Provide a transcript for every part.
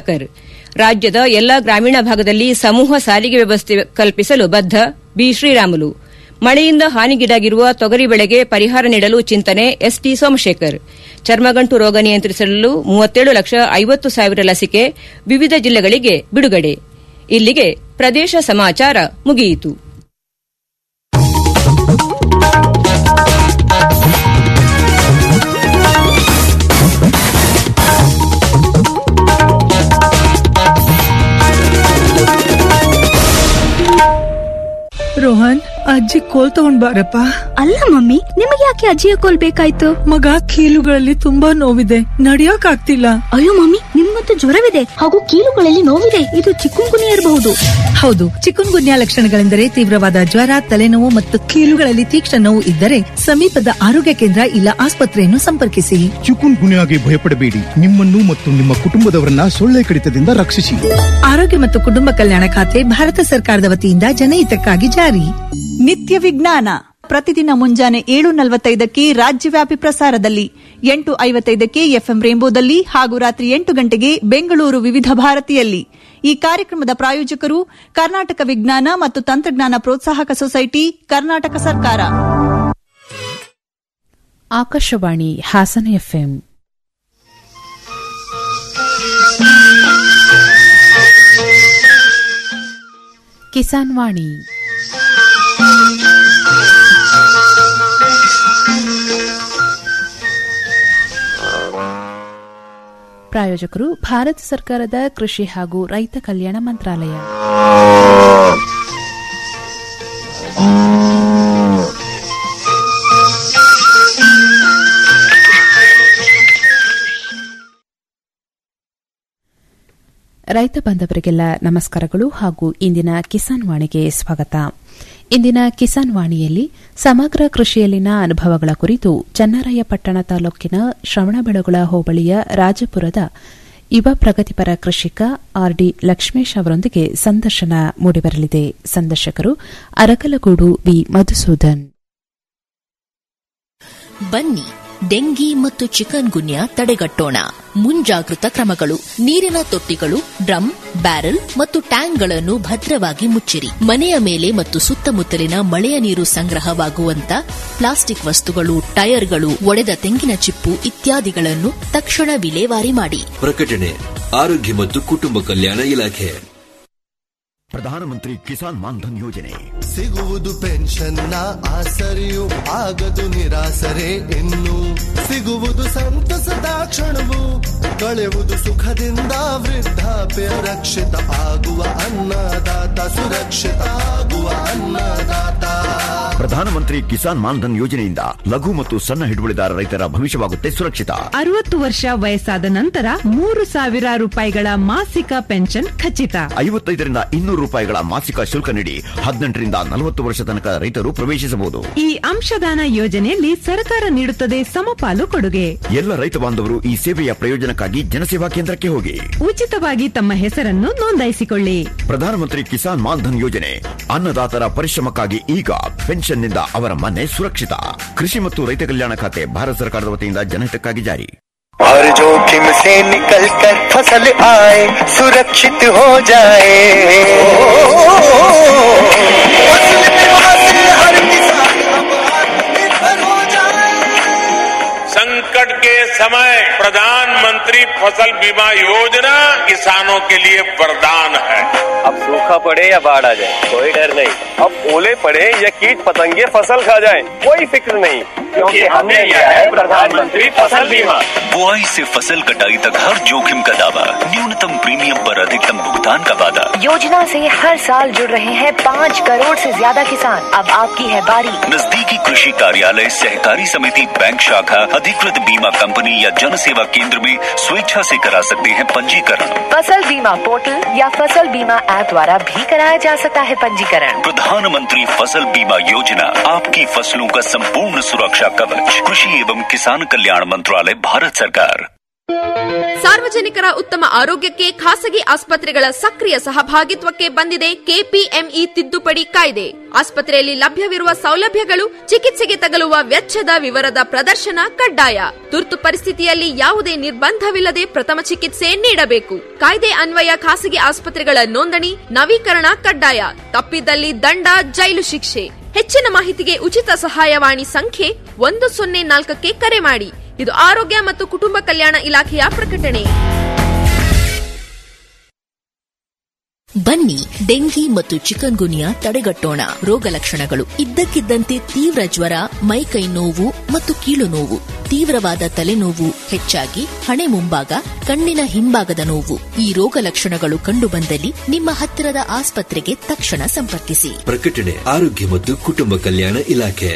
ಸುಧಾಕರ್ ರಾಜ್ಯದ ಎಲ್ಲಾ ಗ್ರಾಮೀಣ ಭಾಗದಲ್ಲಿ ಸಮೂಹ ಸಾರಿಗೆ ವ್ಯವಸ್ಥೆ ಕಲ್ಪಿಸಲು ಬದ್ದ ಬಿ ಶ್ರೀರಾಮುಲು ಮಳೆಯಿಂದ ಹಾನಿಗೀಡಾಗಿರುವ ತೊಗರಿ ಬೆಳೆಗೆ ಪರಿಹಾರ ನೀಡಲು ಚಿಂತನೆ ಎಸ್ಟಿ ಸೋಮಶೇಖರ್ ಚರ್ಮಗಂಟು ರೋಗ ನಿಯಂತ್ರಿಸಲು ಮೂವತ್ತೇಳು ಲಕ್ಷ ಐವತ್ತು ಸಾವಿರ ಲಸಿಕೆ ವಿವಿಧ ಜಿಲ್ಲೆಗಳಿಗೆ ಬಿಡುಗಡೆ ಇಲ್ಲಿಗೆ ಪ್ರದೇಶ ಸಮಾಚಾರ ಮುಗಿಯಿತು ರೋಹನ್ ಅಜ್ಜಿ ಕೋಲ್ ತಗೊಂಡ್ ಬಾರಪ್ಪ ಅಲ್ಲ ಮಮ್ಮಿ ನಿಮಗೆ ಯಾಕೆ ಅಜ್ಜಿಯ ಕೋಲ್ ಬೇಕಾಯ್ತು ಮಗ ಕೀಲುಗಳಲ್ಲಿ ತುಂಬಾ ನೋವಿದೆ ನಡಿಯಕ್ ಆಗ್ತಿಲ್ಲ ಅಯ್ಯೋ ಮಮ್ಮಿ ನಿಮ್ಗಂತೂ ಜ್ವರವಿದೆ ಹಾಗೂ ಕೀಲುಗಳಲ್ಲಿ ನೋವಿದೆ ಇದು ಚಿಕ್ಕುಂಗುನಿ ಇರಬಹುದು ಹೌದು ಚಿಕುನ್ ಗುನ್ಯಾ ಲಕ್ಷಣಗಳೆಂದರೆ ತೀವ್ರವಾದ ಜ್ವರ ತಲೆನೋವು ಮತ್ತು ಕೀಲುಗಳಲ್ಲಿ ತೀಕ್ಷ್ಣ ನೋವು ಇದ್ದರೆ ಸಮೀಪದ ಆರೋಗ್ಯ ಕೇಂದ್ರ ಇಲ್ಲ ಆಸ್ಪತ್ರೆಯನ್ನು ಸಂಪರ್ಕಿಸಿ ಚಿಕುನ್ ಗುನ್ಯಾಗೆ ಭಯಪಡಬೇಡಿ ನಿಮ್ಮನ್ನು ಮತ್ತು ನಿಮ್ಮ ಕುಟುಂಬದವರನ್ನ ಸೊಳ್ಳೆ ಕಡಿತದಿಂದ ರಕ್ಷಿಸಿ ಆರೋಗ್ಯ ಮತ್ತು ಕುಟುಂಬ ಕಲ್ಯಾಣ ಖಾತೆ ಭಾರತ ಸರ್ಕಾರದ ವತಿಯಿಂದ ಜನಹಿತಕ್ಕಾಗಿ ಜಾರಿ ನಿತ್ಯ ವಿಜ್ಞಾನ ಪ್ರತಿದಿನ ಮುಂಜಾನೆ ಏಳು ನಲವತ್ತೈದಕ್ಕೆ ರಾಜ್ಯವ್ಯಾಪಿ ಪ್ರಸಾರದಲ್ಲಿ ಎಂಟು ಐವತ್ತೈದಕ್ಕೆ ಎಫ್ಎಂ ರೇಂಬೋದಲ್ಲಿ ಹಾಗೂ ರಾತ್ರಿ ಎಂಟು ಗಂಟೆಗೆ ಬೆಂಗಳೂರು ವಿವಿಧ ಭಾರತಿಯಲ್ಲಿ ಈ ಕಾರ್ಯಕ್ರಮದ ಪ್ರಾಯೋಜಕರು ಕರ್ನಾಟಕ ವಿಜ್ಞಾನ ಮತ್ತು ತಂತ್ರಜ್ಞಾನ ಪ್ರೋತ್ಸಾಹಕ ಸೊಸೈಟಿ ಕರ್ನಾಟಕ ಸರ್ಕಾರ ಆಕಾಶವಾಣಿ ಹಾಸನ ಎಫ್ಎಂ ಕಿಸಾನ್ ವಾಣಿ ಪ್ರಾಯೋಜಕರು ಭಾರತ ಸರ್ಕಾರದ ಕೃಷಿ ಹಾಗೂ ರೈತ ಕಲ್ಯಾಣ ಮಂತ್ರಾಲಯ ರೈತ ಬಾಂಧವರಿಗೆಲ್ಲ ನಮಸ್ಕಾರಗಳು ಹಾಗೂ ಇಂದಿನ ಕಿಸಾನ್ ವಾಣಿಗೆ ಸ್ವಾಗತ ಇಂದಿನ ಕಿಸಾನ್ ವಾಣಿಯಲ್ಲಿ ಸಮಗ್ರ ಕೃಷಿಯಲ್ಲಿನ ಅನುಭವಗಳ ಕುರಿತು ಚನ್ನರಾಯಪಟ್ಟಣ ತಾಲೂಕಿನ ಶ್ರವಣಬೆಳಗೊಳ ಹೋಬಳಿಯ ರಾಜಪುರದ ಯುವ ಪ್ರಗತಿಪರ ಕೃಷಿಕ ಆರ್ಡಿ ಲಕ್ಷ್ಮೇಶ್ ಅವರೊಂದಿಗೆ ಸಂದರ್ಶನ ಮೂಡಿಬರಲಿದೆ ಸಂದರ್ಶಕರು ಅರಕಲಗೂಡು ವಿ ಮಧುಸೂದನ್ ಬನ್ನಿ ಡೆಂಗಿ ಮತ್ತು ಚಿಕನ್ ಗುನ್ಯಾ ತಡೆಗಟ್ಟೋಣ ಮುಂಜಾಗೃತ ಕ್ರಮಗಳು ನೀರಿನ ತೊಟ್ಟಿಗಳು ಡ್ರಮ್ ಬ್ಯಾರೆಲ್ ಮತ್ತು ಟ್ಯಾಂಕ್ಗಳನ್ನು ಭದ್ರವಾಗಿ ಮುಚ್ಚಿರಿ ಮನೆಯ ಮೇಲೆ ಮತ್ತು ಸುತ್ತಮುತ್ತಲಿನ ಮಳೆಯ ನೀರು ಸಂಗ್ರಹವಾಗುವಂತ ಪ್ಲಾಸ್ಟಿಕ್ ವಸ್ತುಗಳು ಟೈರ್ಗಳು ಒಡೆದ ತೆಂಗಿನ ಚಿಪ್ಪು ಇತ್ಯಾದಿಗಳನ್ನು ತಕ್ಷಣ ವಿಲೇವಾರಿ ಮಾಡಿ ಪ್ರಕಟಣೆ ಆರೋಗ್ಯ ಮತ್ತು ಕುಟುಂಬ ಕಲ್ಯಾಣ ಇಲಾಖೆ ಪ್ರಧಾನಮಂತ್ರಿ ಕಿಸಾನ್ ಮಾನ್ಧನ್ ಯೋಜನೆ ಸಿಗುವುದು ಪೆನ್ಷನ್ನ ಆಸರೆಯು ಆಗದು ನಿರಾಸರೆ ಇನ್ನು ಸಿಗುವುದು ಸಂತಸದ ಕ್ಷಣವು ಕಳೆಯುವುದು ಸುಖದಿಂದ ವೃದ್ಧಾಪ್ಯ ರಕ್ಷಿತ ಆಗುವ ಅನ್ನದಾತ ಸುರಕ್ಷಿತ ಆಗುವ ಅನ್ನದಾತ ಪ್ರಧಾನಮಂತ್ರಿ ಕಿಸಾನ್ ಮಾನ್ಧನ್ ಯೋಜನೆಯಿಂದ ಲಘು ಮತ್ತು ಸಣ್ಣ ಹಿಡುವಳಿದಾರ ರೈತರ ಭವಿಷ್ಯವಾಗುತ್ತೆ ಸುರಕ್ಷಿತ ಅರವತ್ತು ವರ್ಷ ವಯಸ್ಸಾದ ನಂತರ ಮೂರು ಸಾವಿರ ರೂಪಾಯಿಗಳ ಮಾಸಿಕ ಪೆನ್ಷನ್ ಖಚಿತ ಐವತ್ತೈದರಿಂದ ಇನ್ನೂರು ರೂಪಾಯಿಗಳ ಮಾಸಿಕ ಶುಲ್ಕ ನೀಡಿ ಹದಿನೆಂಟರಿಂದ ನಲವತ್ತು ವರ್ಷ ತನಕ ರೈತರು ಪ್ರವೇಶಿಸಬಹುದು ಈ ಅಂಶದಾನ ಯೋಜನೆಯಲ್ಲಿ ಸರ್ಕಾರ ನೀಡುತ್ತದೆ ಸಮಪಾಲು ಕೊಡುಗೆ ಎಲ್ಲ ರೈತ ಬಾಂಧವರು ಈ ಸೇವೆಯ ಪ್ರಯೋಜನಕ್ಕಾಗಿ ಜನಸೇವಾ ಕೇಂದ್ರಕ್ಕೆ ಹೋಗಿ ಉಚಿತವಾಗಿ ತಮ್ಮ ಹೆಸರನ್ನು ನೋಂದಾಯಿಸಿಕೊಳ್ಳಿ ಪ್ರಧಾನಮಂತ್ರಿ ಕಿಸಾನ್ ಮಾನ್ಧನ್ ಯೋಜನೆ ಅನ್ನದಾತರ ಪರಿಶ್ರಮಕ್ಕಾಗಿ ಈಗ ಪೆನ್ಷನ್ನಿಂದ ಅವರ ಮನೆ ಸುರಕ್ಷಿತ ಕೃಷಿ ಮತ್ತು ರೈತ ಕಲ್ಯಾಣ ಖಾತೆ ಭಾರತ ಸರ್ಕಾರದ ವತಿಯಿಂದ ಜನಹಿತಕ್ಕಾಗಿ ಜಾರಿ हर जोखिम से निकल कर फसल आए सुरक्षित हो जाए फसल बीमा से हर किसान अब आत्मनिर्भर हो जाए संकट के समय प्रधानमंत्री फसल बीमा योजना किसानों के लिए वरदान है अब सूखा पड़े या बाढ़ आ जाए कोई डर नहीं अब ओले पड़े या कीट पतंगे फसल खा जाए कोई फिक्र नहीं क्योंकि हमने लिया है प्रधानमंत्री फसल बीमा बुआई से फसल कटाई तक हर जोखिम का दावा न्यूनतम प्रीमियम पर अधिकतम भुगतान का वादा योजना से हर साल जुड़ रहे हैं पाँच करोड़ से ज्यादा किसान अब आपकी है बारी नजदीकी कृषि कार्यालय सहकारी समिति बैंक शाखा अधिकृत बीमा कंपनी या जन सेवा केंद्र में स्वेच्छा से करा सकते हैं पंजीकरण फसल बीमा पोर्टल या फसल बीमा ऐप द्वारा भी कराया जा सकता है पंजीकरण प्रधानमंत्री फसल बीमा योजना आपकी फसलों का संपूर्ण सुरक्षा कवच कृषि एवं किसान कल्याण मंत्रालय भारत सरकार ಸಾರ್ವಜನಿಕರ ಉತ್ತಮ ಆರೋಗ್ಯಕ್ಕೆ ಖಾಸಗಿ ಆಸ್ಪತ್ರೆಗಳ ಸಕ್ರಿಯ ಸಹಭಾಗಿತ್ವಕ್ಕೆ ಬಂದಿದೆ ಕೆಪಿಎಂಇ ತಿದ್ದುಪಡಿ ಕಾಯ್ದೆ ಆಸ್ಪತ್ರೆಯಲ್ಲಿ ಲಭ್ಯವಿರುವ ಸೌಲಭ್ಯಗಳು ಚಿಕಿತ್ಸೆಗೆ ತಗಲುವ ವೆಚ್ಚದ ವಿವರದ ಪ್ರದರ್ಶನ ಕಡ್ಡಾಯ ತುರ್ತು ಪರಿಸ್ಥಿತಿಯಲ್ಲಿ ಯಾವುದೇ ನಿರ್ಬಂಧವಿಲ್ಲದೆ ಪ್ರಥಮ ಚಿಕಿತ್ಸೆ ನೀಡಬೇಕು ಕಾಯ್ದೆ ಅನ್ವಯ ಖಾಸಗಿ ಆಸ್ಪತ್ರೆಗಳ ನೋಂದಣಿ ನವೀಕರಣ ಕಡ್ಡಾಯ ತಪ್ಪಿದ್ದಲ್ಲಿ ದಂಡ ಜೈಲು ಶಿಕ್ಷೆ ಹೆಚ್ಚಿನ ಮಾಹಿತಿಗೆ ಉಚಿತ ಸಹಾಯವಾಣಿ ಸಂಖ್ಯೆ ಒಂದು ಸೊನ್ನೆ ನಾಲ್ಕಕ್ಕೆ ಕರೆ ಮಾಡಿ ಇದು ಆರೋಗ್ಯ ಮತ್ತು ಕುಟುಂಬ ಕಲ್ಯಾಣ ಇಲಾಖೆಯ ಪ್ರಕಟಣೆ ಬನ್ನಿ ಡೆಂಗಿ ಮತ್ತು ಚಿಕನ್ ಗುನಿಯಾ ತಡೆಗಟ್ಟೋಣ ರೋಗ ಲಕ್ಷಣಗಳು ಇದ್ದಕ್ಕಿದ್ದಂತೆ ತೀವ್ರ ಜ್ವರ ಮೈಕೈ ನೋವು ಮತ್ತು ಕೀಲು ನೋವು ತೀವ್ರವಾದ ತಲೆನೋವು ಹೆಚ್ಚಾಗಿ ಹಣೆ ಮುಂಭಾಗ ಕಣ್ಣಿನ ಹಿಂಭಾಗದ ನೋವು ಈ ರೋಗ ಲಕ್ಷಣಗಳು ಕಂಡುಬಂದಲ್ಲಿ ನಿಮ್ಮ ಹತ್ತಿರದ ಆಸ್ಪತ್ರೆಗೆ ತಕ್ಷಣ ಸಂಪರ್ಕಿಸಿ ಪ್ರಕಟಣೆ ಆರೋಗ್ಯ ಮತ್ತು ಕುಟುಂಬ ಕಲ್ಯಾಣ ಇಲಾಖೆ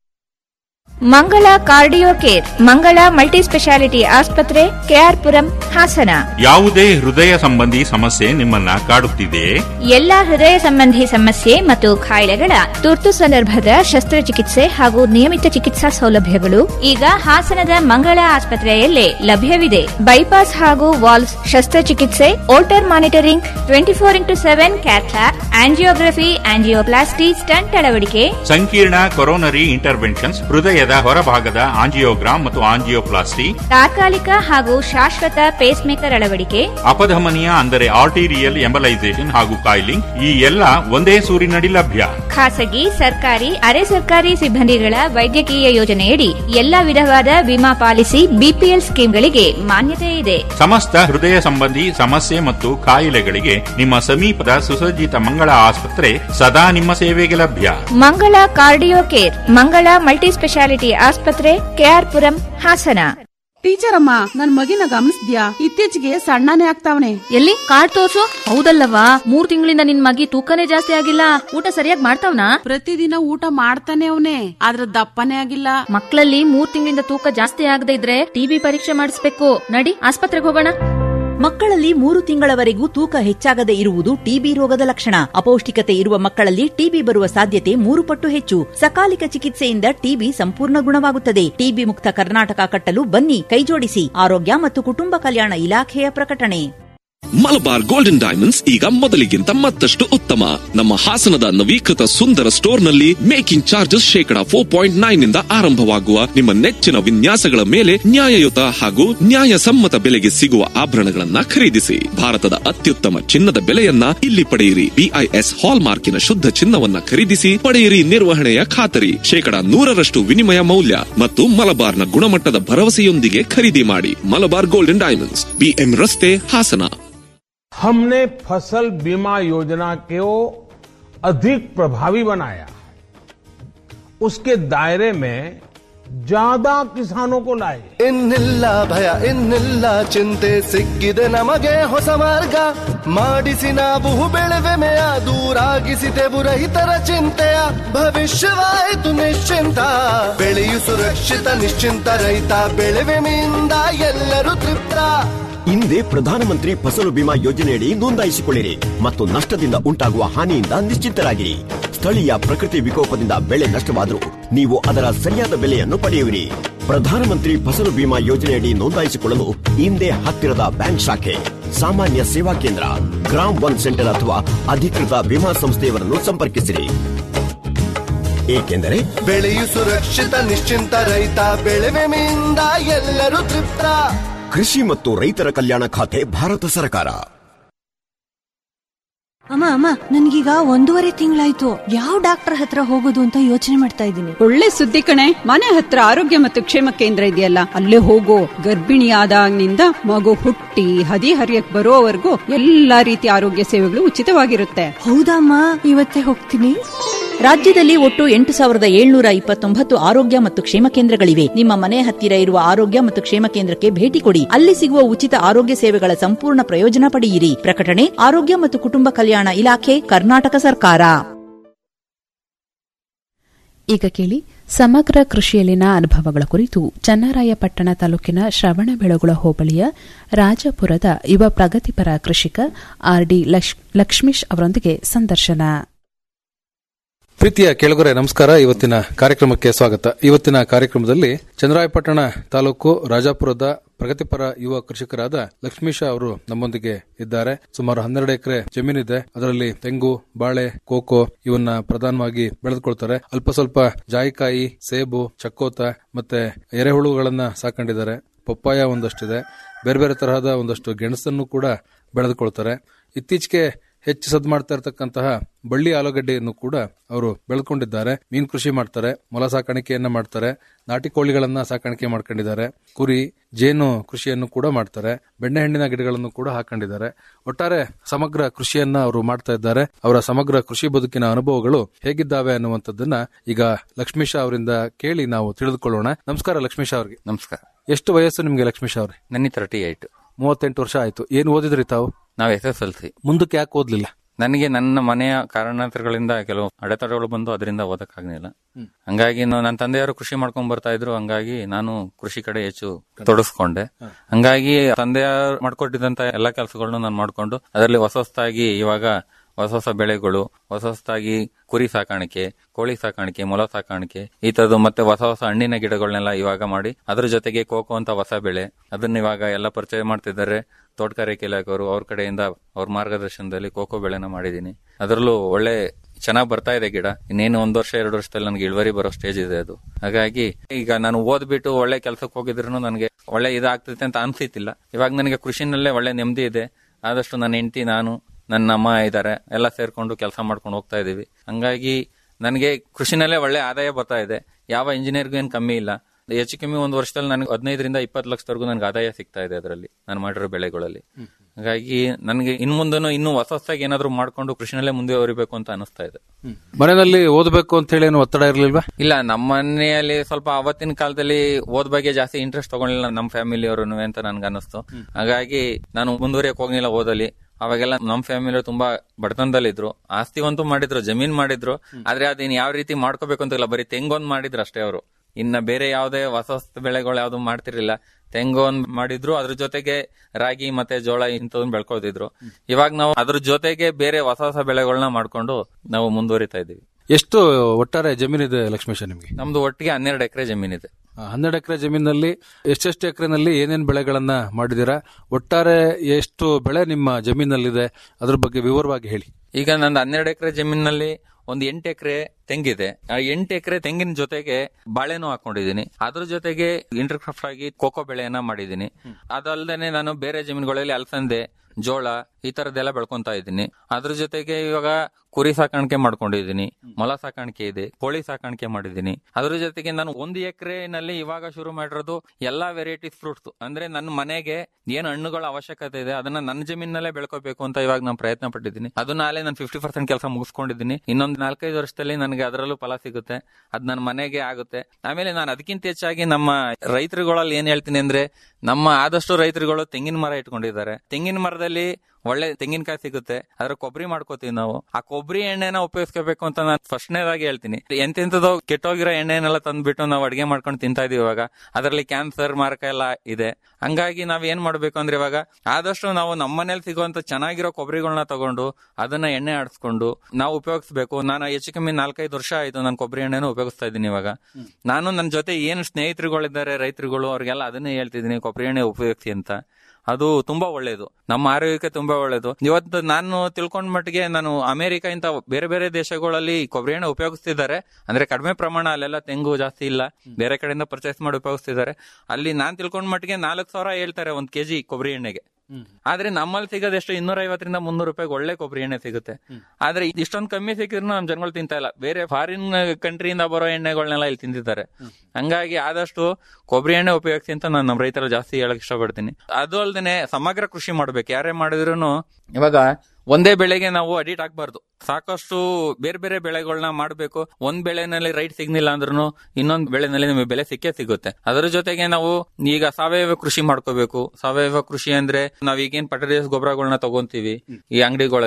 Mangala cardio care Mangala multi speciality ಆಸ್ಪತ್ರೆ ಕೆಆರ್ಪುರಂ ಹಾಸನ ಯಾವುದೇ ಹೃದಯ ಸಂಬಂಧಿ ಸಮಸ್ಯೆ ನಿಮ್ಮನ್ನ ಕಾಡುತ್ತಿದೆಯೇ ಎಲ್ಲಾ ಹೃದಯ ಸಂಬಂಧಿ ಸಮಸ್ಯೆ ಮತ್ತು ಕಾಯಿಲೆಗಳ ತುರ್ತು ಸಂದರ್ಭದ ಶಸ್ತ್ರಚಿಕಿತ್ಸೆ ಹಾಗೂ ನಿಯಮಿತ ಚಿಕಿತ್ಸಾ ಸೌಲಭ್ಯಗಳು ಈಗ ಹಾಸನದ ಮಂಗಳ ಆಸ್ಪತ್ರೆಯಲ್ಲೇ ಲಭ್ಯವಿದೆ ಬೈಪಾಸ್ ಹಾಗೂ ವಾಲ್ಸ್ ಶಸ್ತ್ರಚಿಕಿತ್ಸೆ Holter monitoring twenty four into seven cath lab angiography angioplasty stent ಅಳವಡಿಕೆ ಸಂಕೀರ್ಣ ಕೊರೋನರಿ ಇಂಟರ್ವೆನ್ಷನ್ಸ್ ಹೃದಯದ ಹೊರಭಾಗದ ಆಂಜಿಯೋಗ್ರಾಮ್ ಮತ್ತು ಆಂಜಿಯೋಪ್ಲಾಸ್ಟಿ ತಾತ್ಕಾಲಿಕ ಹಾಗೂ ಶಾಶ್ವತ ಪೇಸ್ ಮೇಕರ್ ಅಳವಡಿಕೆ ಅಪಧಮನಿಯ ಅಂದರೆ ಆರ್ಟಿರಿಯಲ್ ಎಂಬಲೈಸೇಷನ್ ಹಾಗೂ ಕಾಯಿಲಿಂಗ್ ಈ ಎಲ್ಲ ಒಂದೇ ಸೂರಿನಡಿ ಲಭ್ಯ ಖಾಸಗಿ ಸರ್ಕಾರಿ ಅರೆ ಸರ್ಕಾರಿ ಸಿಬ್ಬಂದಿಗಳ ವೈದ್ಯಕೀಯ ಯೋಜನೆಯಡಿ ಎಲ್ಲಾ ವಿಧವಾದ ವಿಮಾ ಪಾಲಿಸಿ ಬಿಪಿಎಲ್ ಸ್ಕೀಮ್ಗಳಿಗೆ ಮಾನ್ಯತೆ ಇದೆ ಸಮಸ್ತ ಹೃದಯ ಸಂಬಂಧಿ ಸಮಸ್ಯೆ ಮತ್ತು ಕಾಯಿಲೆಗಳಿಗೆ ನಿಮ್ಮ ಸಮೀಪದ ಸುಸಜ್ಜಿತ ಮಂಗಳ ಆಸ್ಪತ್ರೆ ಸದಾ ನಿಮ್ಮ ಸೇವೆಗೆ ಲಭ್ಯ Mangala cardio care Mangala multi speciality ಆಸ್ಪತ್ರೆ ಕೆಆರ್ಪುರಂ ಹಾಸನ ಟೀಚರ್ ಅಮ್ಮ ನನ್ ಮಗಿನ ಗಮನಿಸ್ದ್ಯಾ ಇತ್ತೀಚೆಗೆ ಸಣ್ಣನೇ ಆಗ್ತಾವನೆ ಎಲ್ಲಿ ಕಾರ್ಡ್ ತೋರ್ಸು ಹೌದಲ್ಲವಾ ಮೂರ್ ತಿಂಗಳಿಂದ ನಿನ್ ಮಗಿ ತೂಕನೇ ಜಾಸ್ತಿ ಆಗಿಲ್ಲ ಊಟ ಸರಿಯಾಗಿ ಮಾಡ್ತಾವ್ನಾ ಪ್ರತಿದಿನ ಊಟ ಮಾಡ್ತಾನೆ ಅವನೇ ಆದ್ರ ದಪ್ಪನೇ ಆಗಿಲ್ಲ ಮಕ್ಕಳಲ್ಲಿ ಮೂರ್ ತಿಂಗಳಿಂದ ತೂಕ ಜಾಸ್ತಿ ಆಗದೆ ಇದ್ರೆ ಟಿಬಿ ಪರೀಕ್ಷೆ ಮಾಡಿಸ್ಬೇಕು ನಡಿ ಆಸ್ಪತ್ರೆಗೆ ಹೋಗೋಣ ಮಕ್ಕಳಲ್ಲಿ ಮೂರು ತಿಂಗಳವರೆಗೂ ತೂಕ ಹೆಚ್ಚಾಗದೆ ಇರುವುದು ಟಿಬಿ ರೋಗದ ಲಕ್ಷಣ ಅಪೌಷ್ಟಿಕತೆ ಇರುವ ಮಕ್ಕಳಲ್ಲಿ ಟಿಬಿ ಬರುವ ಸಾಧ್ಯತೆ ಮೂರು ಪಟ್ಟು ಹೆಚ್ಚು ಸಕಾಲಿಕ ಚಿಕಿತ್ಸೆಯಿಂದ ಟಿಬಿ ಸಂಪೂರ್ಣ ಗುಣವಾಗುತ್ತದೆ ಟಿಬಿ ಮುಕ್ತ ಕರ್ನಾಟಕ ಕಟ್ಟಲು ಬನ್ನಿ ಕೈಜೋಡಿಸಿ ಆರೋಗ್ಯ ಮತ್ತು ಕುಟುಂಬ ಕಲ್ಯಾಣ ಇಲಾಖೆಯ ಪ್ರಕಟಣೆ ಮಲಬಾರ್ ಗೋಲ್ಡನ್ ಡೈಮಂಡ್ಸ್ ಈಗ ಮೊದಲಿಗಿಂತ ಮತ್ತಷ್ಟು ಉತ್ತಮ ನಮ್ಮ ಹಾಸನದ ನವೀಕೃತ ಸುಂದರ ಸ್ಟೋರ್ನಲ್ಲಿ ಮೇಕಿಂಗ್ ಚಾರ್ಜಸ್ ಶೇಕಡ ಫೋರ್ ಪಾಯಿಂಟ್ ನೈನ್ ಇಂದ ಆರಂಭವಾಗುವ ನಿಮ್ಮ ನೆಚ್ಚಿನ ವಿನ್ಯಾಸಗಳ ಮೇಲೆ ನ್ಯಾಯಯುತ ಹಾಗೂ ನ್ಯಾಯಸಮ್ಮತ ಬೆಲೆಗೆ ಸಿಗುವ ಆಭರಣಗಳನ್ನ ಖರೀದಿಸಿ ಭಾರತದ ಅತ್ಯುತ್ತಮ ಚಿನ್ನದ ಬೆಲೆಯನ್ನ ಇಲ್ಲಿ ಪಡೆಯಿರಿ ಬಿಐಎಸ್ ಹಾಲ್ ಮಾರ್ಕಿನ ಶುದ್ಧ ಚಿನ್ನವನ್ನ ಖರೀದಿಸಿ ಪಡೆಯಿರಿ ನಿರ್ವಹಣೆಯ ಖಾತರಿ ಶೇಕಡ ನೂರರಷ್ಟು ವಿನಿಮಯ ಮೌಲ್ಯ ಮತ್ತು ಮಲಬಾರ್ನ ಗುಣಮಟ್ಟದ ಭರವಸೆಯೊಂದಿಗೆ ಖರೀದಿ ಮಾಡಿ ಮಲಬಾರ್ ಗೋಲ್ಡನ್ ಡೈಮಂಡ್ಸ್ ಬಿಎಂ ರಸ್ತೆ ಹಾಸನ हमने फसल बीमा योजना को अधिक प्रभावी बनाया उसके दायरे में ज्यादा किसानों को लाए ಇನ್ನಿಲ್ಲ ಭಯ ಇನ್ನಿಲ್ಲ ಚಿಂತೆ ಸಿಕ್ಕಿದೆ ನಮಗೆ ಹೊಸ ಮಾರ್ಗ ಮಾಡಿಸಿ ನಾವು ಬೆಳೆವೆಮೆಯ ದೂರಾಗಿಸಿದೆವು ರೈತರ ಚಿಂತೆಯ ಭವಿಷ್ಯವಾಯಿತು ನಿಶ್ಚಿಂತ ಬೆಳೆಯು ಸುರಕ್ಷಿತ ನಿಶ್ಚಿಂತ ರೈತ ಬೆಳೆವೆಮೆಯಿಂದ ಎಲ್ಲರೂ ತೃಪ್ತ ಹಿಂದೆ ಪ್ರಧಾನಮಂತ್ರಿ ಫಸಲು ಬಿಮಾ ಯೋಜನೆಯಡಿ ನೋಂದಾಯಿಸಿಕೊಳ್ಳಿರಿ ಮತ್ತು ನಷ್ಟದಿಂದ ಉಂಟಾಗುವ ಹಾನಿಯಿಂದ ನಿಶ್ಚಿಂತರಾಗಿರಿ ಸ್ಥಳೀಯ ಪ್ರಕೃತಿ ವಿಕೋಪದಿಂದ ಬೆಳೆ ನಷ್ಟವಾದರೂ ನೀವು ಅದರ ಸರಿಯಾದ ಬೆಲೆಯನ್ನು ಪಡೆಯುವಿರಿ ಪ್ರಧಾನಮಂತ್ರಿ ಫಸಲು ಬಿಮಾ ಯೋಜನೆಯಡಿ ನೋಂದಾಯಿಸಿಕೊಳ್ಳಲು ಹಿಂದೆ ಹತ್ತಿರದ ಬ್ಯಾಂಕ್ ಶಾಖೆ ಸಾಮಾನ್ಯ ಸೇವಾ ಕೇಂದ್ರ ಗ್ರಾಮ್ ಒನ್ ಸೆಂಟರ್ ಅಥವಾ ಅಧಿಕೃತ ವಿಮಾ ಸಂಸ್ಥೆಯವರನ್ನು ಸಂಪರ್ಕಿಸಿರಿ ಏಕೆಂದರೆ ಬೆಳೆಯು ಸುರಕ್ಷಿತ ನಿಶ್ಚಿಂತ ರೈತ ಬೆಳೆವೆಮೆಯಿಂದ ಎಲ್ಲರೂ ತೃಪ್ತ ಕೃಷಿ ಮತ್ತು ರೈತರ ಕಲ್ಯಾಣ ಖಾತೆ ಭಾರತ ಸರ್ಕಾರ ಅಮ್ಮ ಅಮ್ಮ ನನ್ಗೀಗ ಒಂದೂವರೆ ತಿಂಗಳಾಯ್ತು ಯಾವ ಡಾಕ್ಟರ್ ಹತ್ರ ಹೋಗೋದು ಅಂತ ಯೋಚನೆ ಮಾಡ್ತಾ ಇದ್ದೀನಿ ಒಳ್ಳೆ ಸುದ್ದಿ ಕಣೆ ಮನೆ ಹತ್ರ ಆರೋಗ್ಯ ಮತ್ತು ಕ್ಷೇಮ ಕೇಂದ್ರ ಇದೆಯಲ್ಲ ಅಲ್ಲೇ ಹೋಗೋ ಗರ್ಭಿಣಿಯಾದಾಗಿನಿಂದ ಮಗು ಹುಟ್ಟಿ ಹದಿ ಹರಿಯಕ್ ಬರೋವರೆಗೂ ಎಲ್ಲಾ ರೀತಿಯ ಆರೋಗ್ಯ ಸೇವೆಗಳು ಉಚಿತವಾಗಿರುತ್ತೆ ಹೌದಮ್ಮ ಇವತ್ತೇ ಹೋಗ್ತೀನಿ ರಾಜ್ಯದಲ್ಲಿ ಒಟ್ಟು ಎಂಟು ಸಾವಿರದ ಏಳ್ನೂರ ಇಪ್ಪತ್ತೊಂಬತ್ತು ಆರೋಗ್ಯ ಮತ್ತು ಕ್ಷೇಮ ಕೇಂದ್ರಗಳಿವೆ ನಿಮ್ಮ ಮನೆ ಹತ್ತಿರ ಇರುವ ಆರೋಗ್ಯ ಮತ್ತು ಕ್ಷೇಮ ಕೇಂದ್ರಕ್ಕೆ ಭೇಟಿ ಕೊಡಿ ಅಲ್ಲಿ ಸಿಗುವ ಉಚಿತ ಆರೋಗ್ಯ ಸೇವೆಗಳ ಸಂಪೂರ್ಣ ಪ್ರಯೋಜನ ಪಡೆಯಿರಿ ಪ್ರಕಟಣೆ ಆರೋಗ್ಯ ಮತ್ತು ಕುಟುಂಬ ಕಲ್ಯಾಣ ಇಲಾಖೆ ಕರ್ನಾಟಕ ಸರ್ಕಾರ ಈಗ ಕೇಳಿ ಸಮಗ್ರ ಕೃಷಿಯಲ್ಲಿನ ಅನುಭವಗಳ ಕುರಿತು ಚನ್ನರಾಯಪಟ್ಟಣ ತಾಲೂಕಿನ ಶ್ರವಣಬೆಳಗೊಳ ಹೋಬಳಿಯ ರಾಜಪುರದ ಯುವ ಪ್ರಗತಿಪರ ಕೃಷಿಕ ಆರ್ಡಿ ಲಕ್ಷ್ಮೀಶ್ ಅವರೊಂದಿಗೆ ಸಂದರ್ಶನ ಪ್ರೀತಿಯ ಕೆಳಗರೆ ನಮಸ್ಕಾರ ಇವತ್ತಿನ ಕಾರ್ಯಕ್ರಮಕ್ಕೆ ಸ್ವಾಗತ ಇವತ್ತಿನ ಕಾರ್ಯಕ್ರಮದಲ್ಲಿ ಚಂದ್ರಾಯಪಟ್ಟಣ ತಾಲೂಕು ರಾಜಾಪುರದ ಪ್ರಗತಿಪರ ಯುವ ಕೃಷಿಕರಾದ ಲಕ್ಷ್ಮೀಶ ಅವರು ನಮ್ಮೊಂದಿಗೆ ಇದ್ದಾರೆ ಸುಮಾರು ಹನ್ನೆರಡು ಎಕರೆ ಜಮೀನಿದೆ ಅದರಲ್ಲಿ ತೆಂಗು ಬಾಳೆ ಕೋಕೋ ಇವನ್ನ ಪ್ರಧಾನವಾಗಿ ಬೆಳೆದುಕೊಳ್ತಾರೆ ಅಲ್ಪ ಸ್ವಲ್ಪ ಜಾಯಿಕಾಯಿ ಸೇಬು ಚಕ್ಕೋತ ಮತ್ತೆ ಎರೆಹುಳುಗಳನ್ನ ಸಾಕೊಂಡಿದ್ದಾರೆ ಪಪ್ಪಾಯ ಒಂದಷ್ಟಿದೆ ಬೇರೆ ಬೇರೆ ತರಹದ ಒಂದಷ್ಟು ಗೆಣಸನ್ನು ಕೂಡ ಬೆಳೆದುಕೊಳ್ತಾರೆ ಇತ್ತೀಚೆಗೆ ಹೆಚ್ಚು ಸದ್ ಮಾಡ್ತಾ ಇರತಕ್ಕಂತಹ ಬಳ್ಳಿ ಆಲೂಗಡ್ಡೆಯನ್ನು ಕೂಡ ಅವರು ಬೆಳೆದುಕೊಂಡಿದ್ದಾರೆ ಮೀನು ಕೃಷಿ ಮಾಡ್ತಾರೆ ಮೊಲ ಸಾಕಾಣಿಕೆಯನ್ನ ಮಾಡ್ತಾರೆ ನಾಟಿ ಕೋಳಿಗಳನ್ನ ಸಾಕಾಣಿಕೆ ಮಾಡ್ಕೊಂಡಿದ್ದಾರೆ ಕುರಿ ಜೇನು ಕೃಷಿಯನ್ನು ಕೂಡ ಮಾಡ್ತಾರೆ ಬೆಣ್ಣೆಹಣ್ಣಿನ ಗಿಡಗಳನ್ನು ಕೂಡ ಹಾಕೊಂಡಿದ್ದಾರೆ ಒಟ್ಟಾರೆ ಸಮಗ್ರ ಕೃಷಿಯನ್ನ ಅವರು ಮಾಡ್ತಾ ಇದ್ದಾರೆ ಅವರ ಸಮಗ್ರ ಕೃಷಿ ಬದುಕಿನ ಅನುಭವಗಳು ಹೇಗಿದ್ದಾವೆ ಅನ್ನುವಂಥದ್ದನ್ನ ಈಗ ಲಕ್ಷ್ಮೀಶ ಅವರಿಂದ ಕೇಳಿ ನಾವು ತಿಳಿದುಕೊಳ್ಳೋಣ ನಮಸ್ಕಾರ ಲಕ್ಷ್ಮೀಶ ಅವ್ರಿಗೆ ನಮಸ್ಕಾರ ಎಷ್ಟು ವಯಸ್ಸು ನಿಮ್ಗೆ ಲಕ್ಷ್ಮೀಶ ಅವ್ರೆ ನನಗೆ ತರ್ಟಿ ಏಟ್ ಮೂವತ್ತೆಂಟು ವರ್ಷ ಆಯ್ತು ಏನ್ ಓದಿದ್ರಿ ತಾವು ನಾವು ಎಸ್ ಎಸ್ ಎಲ್ ಸಿ ಮುಂದಕ್ಕೆ ಯಾಕೆ ಓದ್ಲಿಲ್ಲ ನನಗೆ ನನ್ನ ಮನೆಯ ಕಾರಣಾಂತರಗಳಿಂದ ಕೆಲವು ಅಡೆತಡೆಗಳು ಬಂದು ಅದರಿಂದ ಓದಕ್ಕಾಗ್ಲಿಲ್ಲ ಹಂಗಾಗಿ ನಾವು ನನ್ನ ತಂದೆಯವರು ಕೃಷಿ ಮಾಡ್ಕೊಂಡ್ ಬರ್ತಾ ಇದ್ರು ಹಂಗಾಗಿ ನಾನು ಕೃಷಿ ಕಡೆ ಹೆಚ್ಚು ತೊಡಗಿಸ್ಕೊಂಡೆ ಹಂಗಾಗಿ ತಂದೆಯವರು ಮಾಡ್ಕೊಟ್ಟಿದ್ದಂತ ಎಲ್ಲಾ ಕೆಲಸಗಳನ್ನು ನಾನು ಮಾಡ್ಕೊಂಡು ಅದರಲ್ಲಿ ಹೊಸ ಹೊಸದಾಗಿ ಇವಾಗ ಹೊಸ ಹೊಸ ಬೆಳೆಗಳು ಹೊಸ ಹೊಸದಾಗಿ ಕುರಿ ಸಾಕಾಣಿಕೆ ಕೋಳಿ ಸಾಕಾಣಿಕೆ ಮೊಲ ಸಾಕಾಣಿಕೆ ಈ ತರದ್ದು ಮತ್ತೆ ಹೊಸ ಹೊಸ ಹಣ್ಣಿನ ಗಿಡಗಳನ್ನೆಲ್ಲ ಇವಾಗ ಮಾಡಿ ಅದ್ರ ಜೊತೆಗೆ ಕೋಕೋ ಅಂತ ಹೊಸ ಬೆಳೆ ಅದನ್ನ ಇವಾಗ ಎಲ್ಲ ಪರಿಚಯ ಮಾಡ್ತಿದ್ದಾರೆ ತೋಟಗಾರಿಕೆ ಇಲಾಖೆಯವರು ಅವ್ರ ಕಡೆಯಿಂದ ಅವ್ರ ಮಾರ್ಗದರ್ಶನದಲ್ಲಿ ಕೋಕೋ ಬೆಳೆನ ಮಾಡಿದೀನಿ ಅದರಲ್ಲೂ ಒಳ್ಳೆ ಚೆನ್ನಾಗಿ ಬರ್ತಾ ಇದೆ ಗಿಡ ಇನ್ನೇನು ಒಂದ್ ವರ್ಷ ಎರಡು ವರ್ಷದಲ್ಲಿ ನನಗೆ ಇಳುವರಿ ಬರೋ ಸ್ಟೇಜ್ ಇದೆ ಅದು ಹಾಗಾಗಿ ಈಗ ನಾನು ಓದ್ಬಿಟ್ಟು ಒಳ್ಳೆ ಕೆಲಸಕ್ಕೆ ಹೋಗಿದ್ರು ನನಗೆ ಒಳ್ಳೆ ಇದಾಗ್ತೈತೆ ಅಂತ ಅನ್ಸಿತ್ತಿಲ್ಲ ಇವಾಗ ನನಗೆ ಕೃಷಿನಲ್ಲೇ ಒಳ್ಳೆ ನೆಮ್ಮದಿ ಇದೆ ಆದಷ್ಟು ನನ್ನ ಹೆಂಡತಿ ನಾನು ನನ್ನ ಅಮ್ಮ ಇದ್ದಾರೆ ಎಲ್ಲ ಸೇರ್ಕೊಂಡು ಕೆಲಸ ಮಾಡ್ಕೊಂಡು ಹೋಗ್ತಾ ಇದೀವಿ ಹಂಗಾಗಿ ನನಗೆ ಕೃಷಿನಲ್ಲೇ ಒಳ್ಳೆ ಆದಾಯ ಬರ್ತಾ ಇದೆ ಯಾವ ಇಂಜಿನಿಯರ್ಗೂ ಏನು ಕಮ್ಮಿ ಇಲ್ಲ ಹೆಚ್ಚು ಕಮ್ಮಿ ಒಂದು ವರ್ಷದಲ್ಲಿ ನನಗೆ ಹದಿನೈದರಿಂದ ಇಪ್ಪತ್ತು ಲಕ್ಷದವರೆಗೂ ನನಗೆ ಆದಾಯ ಸಿಗ್ತಾ ಇದೆ ಅದರಲ್ಲಿ ನಾನು ಮಾಡಿರೋ ಬೆಳೆಗಳಲ್ಲಿ ಹಾಗಾಗಿ ನನಗೆ ಇನ್ ಮುಂದೆನೂ ಇನ್ನೂ ಹೊಸ ಹೊಸದಾಗಿ ಏನಾದ್ರು ಮಾಡ್ಕೊಂಡು ಕೃಷಿನಲ್ಲೇ ಮುಂದುವರಿಬೇಕು ಅಂತ ಅನಿಸ್ತಾ ಇದೆ ಮನೆಯಲ್ಲಿ ಓದಬೇಕು ಅಂತ ಹೇಳಿ ಏನು ಒತ್ತಡ ಇರಲಿಲ್ವಾ ಇಲ್ಲ ನಮ್ಮ ಮನೆಯಲ್ಲಿ ಸ್ವಲ್ಪ ಅವತ್ತಿನ ಕಾಲದಲ್ಲಿ ಓದ್ ಬಗ್ಗೆ ಜಾಸ್ತಿ ಇಂಟ್ರೆಸ್ಟ್ ತಗೊಂಡಿಲ್ಲ ನಮ್ಮ ಫ್ಯಾಮಿಲಿ ಅವರು ಅಂತ ನನ್ಗೆ ಅನಿಸ್ತು ಹಾಗಾಗಿ ನಾನು ಮುಂದುವರಿಯಕ್ ಹೋಗ್ಲಿಲ್ಲ ಓದಲ್ಲಿ ಅವಾಗೆಲ್ಲ ನಮ್ಮ ಫ್ಯಾಮಿಲಿ ತುಂಬಾ ಬಡತನದಲ್ಲಿದ್ರು ಆಸ್ತಿವಂತೂ ಮಾಡಿದ್ರು ಜಮೀನ್ ಮಾಡಿದ್ರು ಆದ್ರೆ ಅದನ್ನ ಯಾವ ರೀತಿ ಮಾಡ್ಕೋಬೇಕು ಅಂತ ಇಲ್ಲ ಬರೀ ತೆಂಗೊಂದ್ ಮಾಡಿದ್ರು ಅಷ್ಟೇ ಅವರು ಇನ್ನ ಬೇರೆ ಯಾವುದೇ ಹೊಸ ಹೊಸ ಬೆಳೆಗಳು ಯಾವ್ದು ಮಾಡ್ತಿರ್ಲಿಲ್ಲ ತೆಂಗು ಒಂದ್ ಮಾಡಿದ್ರು ಅದ್ರ ಜೊತೆಗೆ ರಾಗಿ ಮತ್ತೆ ಜೋಳ ಇಂಥದನ್ನ ಬೆಳ್ಕೊಳ್ತಿದ್ರು ಇವಾಗ ನಾವು ಅದ್ರ ಜೊತೆಗೆ ಬೇರೆ ಹೊಸ ಹೊಸ ಬೆಳೆಗಳನ್ನ ಮಾಡ್ಕೊಂಡು ನಾವು ಮುಂದುವರಿತಾ ಇದೀವಿ ಎಷ್ಟು ಒಟ್ಟಾರೆ ಜಮೀನಿದೆ ಲಕ್ಷ್ಮೀಶ ನಿಮ್ಗೆ ನಮ್ದು ಒಟ್ಟಿಗೆ ಹನ್ನೆರಡು ಎಕರೆ ಜಮೀನಿದೆ ಆ, ಹನ್ನೆರಡು ಎಕರೆ ಜಮೀನಿನಲ್ಲಿ ಎಷ್ಟೆಷ್ಟು ಎಕರೆನಲ್ಲಿ ಏನೇನ್ ಬೆಳೆಗಳನ್ನ ಮಾಡಿದೀರಾ ಒಟ್ಟಾರೆ ಎಷ್ಟು ಬೆಳೆ ನಿಮ್ಮ ಜಮೀನಲ್ಲಿದೆ ಅದ್ರ ಬಗ್ಗೆ ವಿವರವಾಗಿ ಹೇಳಿ ಈಗ ನಂದು ಹನ್ನೆರಡು ಎಕರೆ ಜಮೀನಿನಲ್ಲಿ ಒಂದು ಎಂಟು ಎಕರೆ ತೆಂಗಿದೆ ಆ ಎಂಟು ಎಕರೆ ತೆಂಗಿನ ಜೊತೆಗೆ ಬಾಳೆನೂ ಹಾಕೊಂಡಿದೀನಿ ಅದ್ರ ಜೊತೆಗೆ ಇಂಟರ್ ಕ್ರಾಫ್ಟ್ ಆಗಿ ಕೋಕೋ ಬೆಳೆಯನ್ನ ಮಾಡಿದೀನಿ ಅದಲ್ದೇನೆ ನಾನು ಬೇರೆ ಜಮೀನುಗಳಲ್ಲಿ ಅಲಸಂದೆ ಜೋಳ ಈ ತರದ್ದೆಲ್ಲ ಬೆಳ್ಕೊಂತಾ ಇದ್ದೀನಿ ಅದ್ರ ಜೊತೆಗೆ ಇವಾಗ ಕುರಿ ಸಾಕಾಣಿಕೆ ಮಾಡ್ಕೊಂಡಿದ್ದೀನಿ ಮೊಲ ಸಾಕಾಣಿಕೆ ಇದೆ ಕೋಳಿ ಸಾಕಾಣಿಕೆ ಮಾಡಿದ್ದೀನಿ ಅದ್ರ ಜೊತೆಗೆ ನಾನು ಒಂದು ಎಕರೆನಲ್ಲಿ ಇವಾಗ ಶುರು ಮಾಡಿರೋದು ಎಲ್ಲಾ ವೆರೈಟೀಸ್ ಫ್ರೂಟ್ಸ್ ಅಂದ್ರೆ ನನ್ನ ಮನೆಗೆ ಏನ್ ಹಣ್ಣುಗಳ ಅವಶ್ಯಕತೆ ಇದೆ ಅದನ್ನ ನನ್ನ ಜಮೀನಲ್ಲೇ ಬೆಳ್ಕೋಬೇಕು ಅಂತ ಇವಾಗ ನಾನು ಪ್ರಯತ್ನ ಪಟ್ಟಿದ್ದೀನಿ ಅದನ್ನ ಅಲ್ಲೇ ನಾನು ಫಿಫ್ಟಿ ಪರ್ಸೆಂಟ್ ಕೆಲಸ ಮುಗಿಸ್ಕೊಂಡಿದ್ದೀನಿ ಇನ್ನೊಂದು ನಾಲ್ಕೈದು ವರ್ಷದಲ್ಲಿ ನನಗೆ ಅದರಲ್ಲೂ ಫಲ ಸಿಗುತ್ತೆ ಅದ್ ನನ್ನ ಮನೆಗೆ ಆಗುತ್ತೆ ಆಮೇಲೆ ನಾನು ಅದಕ್ಕಿಂತ ಹೆಚ್ಚಾಗಿ ನಮ್ಮ ರೈತರುಗಳಲ್ಲಿ ಏನ್ ಹೇಳ್ತೀನಿ ಅಂದ್ರೆ ನಮ್ಮ ಆದಷ್ಟು ರೈತರುಗಳು ತೆಂಗಿನ ಮರ ಇಟ್ಕೊಂಡಿದ್ದಾರೆ ತೆಂಗಿನ ಮರದಲ್ಲಿ ಒಳ್ಳೆ ತೆಂಗಿನಕಾಯಿ ಸಿಗುತ್ತೆ ಅದ್ರ ಕೊಬ್ಬರಿ ಮಾಡ್ಕೋತೀವಿ ನಾವು ಆ ಕೊಬ್ಬರಿ ಎಣ್ಣೆನ ಉಪಯೋಗಿಸ್ಕೋಬೇಕು ಅಂತ ನಾನು ಫಸ್ಟ್ನೇದಾಗಿ ಹೇಳ್ತೀನಿ ಎಂತೆಂತದೋ ಕೆಟ್ಟೋಗಿರೋ ಎಣ್ಣೆನೆಲ್ಲ ತಂದ್ಬಿಟ್ಟು ನಾವು ಅಡಿಗೆ ಮಾಡ್ಕೊಂಡು ತಿಂತಾ ಇದೀವಿ ಇವಾಗ ಅದರಲ್ಲಿ ಕ್ಯಾನ್ಸರ್ ಮಾರಕ ಎಲ್ಲ ಇದೆ ಹಂಗಾಗಿ ನಾವ್ ಏನ್ ಮಾಡ್ಬೇಕು ಅಂದ್ರೆ ಇವಾಗ ಆದಷ್ಟು ನಾವು ನಮ್ಮ ಮನೇಲಿ ಸಿಗುವಂತ ಚೆನ್ನಾಗಿರೋ ಕೊಬ್ಬರಿಗಳನ್ನ ತಗೊಂಡು ಅದನ್ನ ಎಣ್ಣೆ ಆಡಿಸ್ಕೊಂಡು ನಾವು ಉಪಯೋಗಿಸ್ಬೇಕು ನಾನು ಹೆಚ್ಚು ಕಮ್ಮಿ ನಾಲ್ಕೈದು ವರ್ಷ ಆಯ್ತು ನಾನು ಕೊಬ್ಬರಿ ಎಣ್ಣೆನ ಉಪಯೋಗಿಸ್ತಾ ಇದ್ದೀನಿ ಇವಾಗ ನಾನು ನನ್ನ ಜೊತೆ ಏನು ಸ್ನೇಹಿತರುಗಳಿದ್ದಾರೆ ರೈತರುಗಳು ಅವ್ರಿಗೆಲ್ಲ ಅದನ್ನೇ ಹೇಳ್ತಿದ್ದೀನಿ ಕೊಬ್ಬರಿ ಎಣ್ಣೆ ಉಪಯೋಗಿಸಿ ಅಂತ ಅದು ತುಂಬಾ ಒಳ್ಳೇದು ನಮ್ಮ ಆರೋಗ್ಯಕ್ಕೆ ತುಂಬಾ ಒಳ್ಳೇದು ಇವತ್ತು ನಾನು ತಿಳ್ಕೊಂಡ ಮಟ್ಟಿಗೆ ನಾನು ಅಮೆರಿಕ ಇಂತ ಬೇರೆ ಬೇರೆ ದೇಶಗಳಲ್ಲಿ ಕೊಬ್ಬರಿ ಎಣ್ಣೆ ಉಪಯೋಗಿಸ್ತಿದ್ದಾರೆ ಅಂದ್ರೆ ಕಡಿಮೆ ಪ್ರಮಾಣ ಅಲ್ಲೆಲ್ಲ ತೆಂಗು ಜಾಸ್ತಿ ಇಲ್ಲ ಬೇರೆ ಕಡೆಯಿಂದ ಪರ್ಚೇಸ್ ಮಾಡಿ ಉಪಯೋಗಿಸ್ತಿದ್ದಾರೆ ಅಲ್ಲಿ ನಾನ್ ತಿಳ್ಕೊಂಡ ಮಟ್ಟಿಗೆ ನಾಲ್ಕು ಸಾವಿರ ಹೇಳ್ತಾರೆ ಒಂದ್ ಕೆಜಿ ಕೊಬ್ಬರಿ ಎಣ್ಣೆಗೆ ಆದ್ರೆ ನಮ್ಮಲ್ಲಿ ಸಿಗೋದು ಎಷ್ಟು ಇನ್ನೂರ ಐವತ್ತರಿಂದ ಮುನ್ನೂರು ರೂಪಾಯಿ ಒಳ್ಳೆ ಕೊಬ್ಬರಿ ಎಣ್ಣೆ ಸಿಗುತ್ತೆ ಆದ್ರೆ ಇಷ್ಟೊಂದು ಕಮ್ಮಿ ಸಿಕ್ಕಿದ್ರು ನಮ್ ಜನಗಳು ತಿಂತಾ ಇಲ್ಲ ಬೇರೆ ಫಾರಿನ್ ಕಂಟ್ರಿಯಿಂದ ಬರೋ ಎಣ್ಣೆಗಳನ್ನೆಲ್ಲ ಇಲ್ಲಿ ತಿಂತಿದ್ದಾರೆ ಹಂಗಾಗಿ ಆದಷ್ಟು ಕೊಬ್ಬರಿ ಎಣ್ಣೆ ಉಪಯೋಗಿಸಿ ಅಂತ ನಾನು ನಮ್ಮ ರೈತರು ಜಾಸ್ತಿ ಹೇಳಕ್ ಇಷ್ಟಪಡ್ತೀನಿ ಅದು ಅಲ್ದೇನೆ ಸಮಗ್ರ ಕೃಷಿ ಮಾಡ್ಬೇಕು ಯಾರೇ ಮಾಡಿದ್ರು ಇವಾಗ ಒಂದೇ ಬೆಳೆಗೆ ನಾವು ಅಡಿಟ್ ಆಗ್ಬಾರ್ದು ಸಾಕಷ್ಟು ಬೇರೆ ಬೇರೆ ಬೆಳೆಗಳನ್ನ ಮಾಡಬೇಕು ಒಂದ್ ಬೆಳೆನಲ್ಲಿ ರೈಟ್ ಸಿಗ್ನಿಲ್ಲ ಅಂದ್ರೂ ಇನ್ನೊಂದ್ ಬೆಳೆನಲ್ಲಿ ನಮಗೆ ಬೆಲೆ ಸಿಕ್ಕೇ ಸಿಗುತ್ತೆ ಅದರ ಜೊತೆಗೆ ನಾವು ಈಗ ಸಾವಯವ ಕೃಷಿ ಮಾಡ್ಕೋಬೇಕು ಸಾವಯವ ಕೃಷಿ ಅಂದ್ರೆ ನಾವ್ ಈಗೇನ್ ಫರ್ಟಿಲೈಸರ್ಸ್ ಗೊಬ್ಬರಗಳನ್ನ ತಗೊಂತೀವಿ ಈ ಅಂಗಡಿಗಳಲ್ಲಿ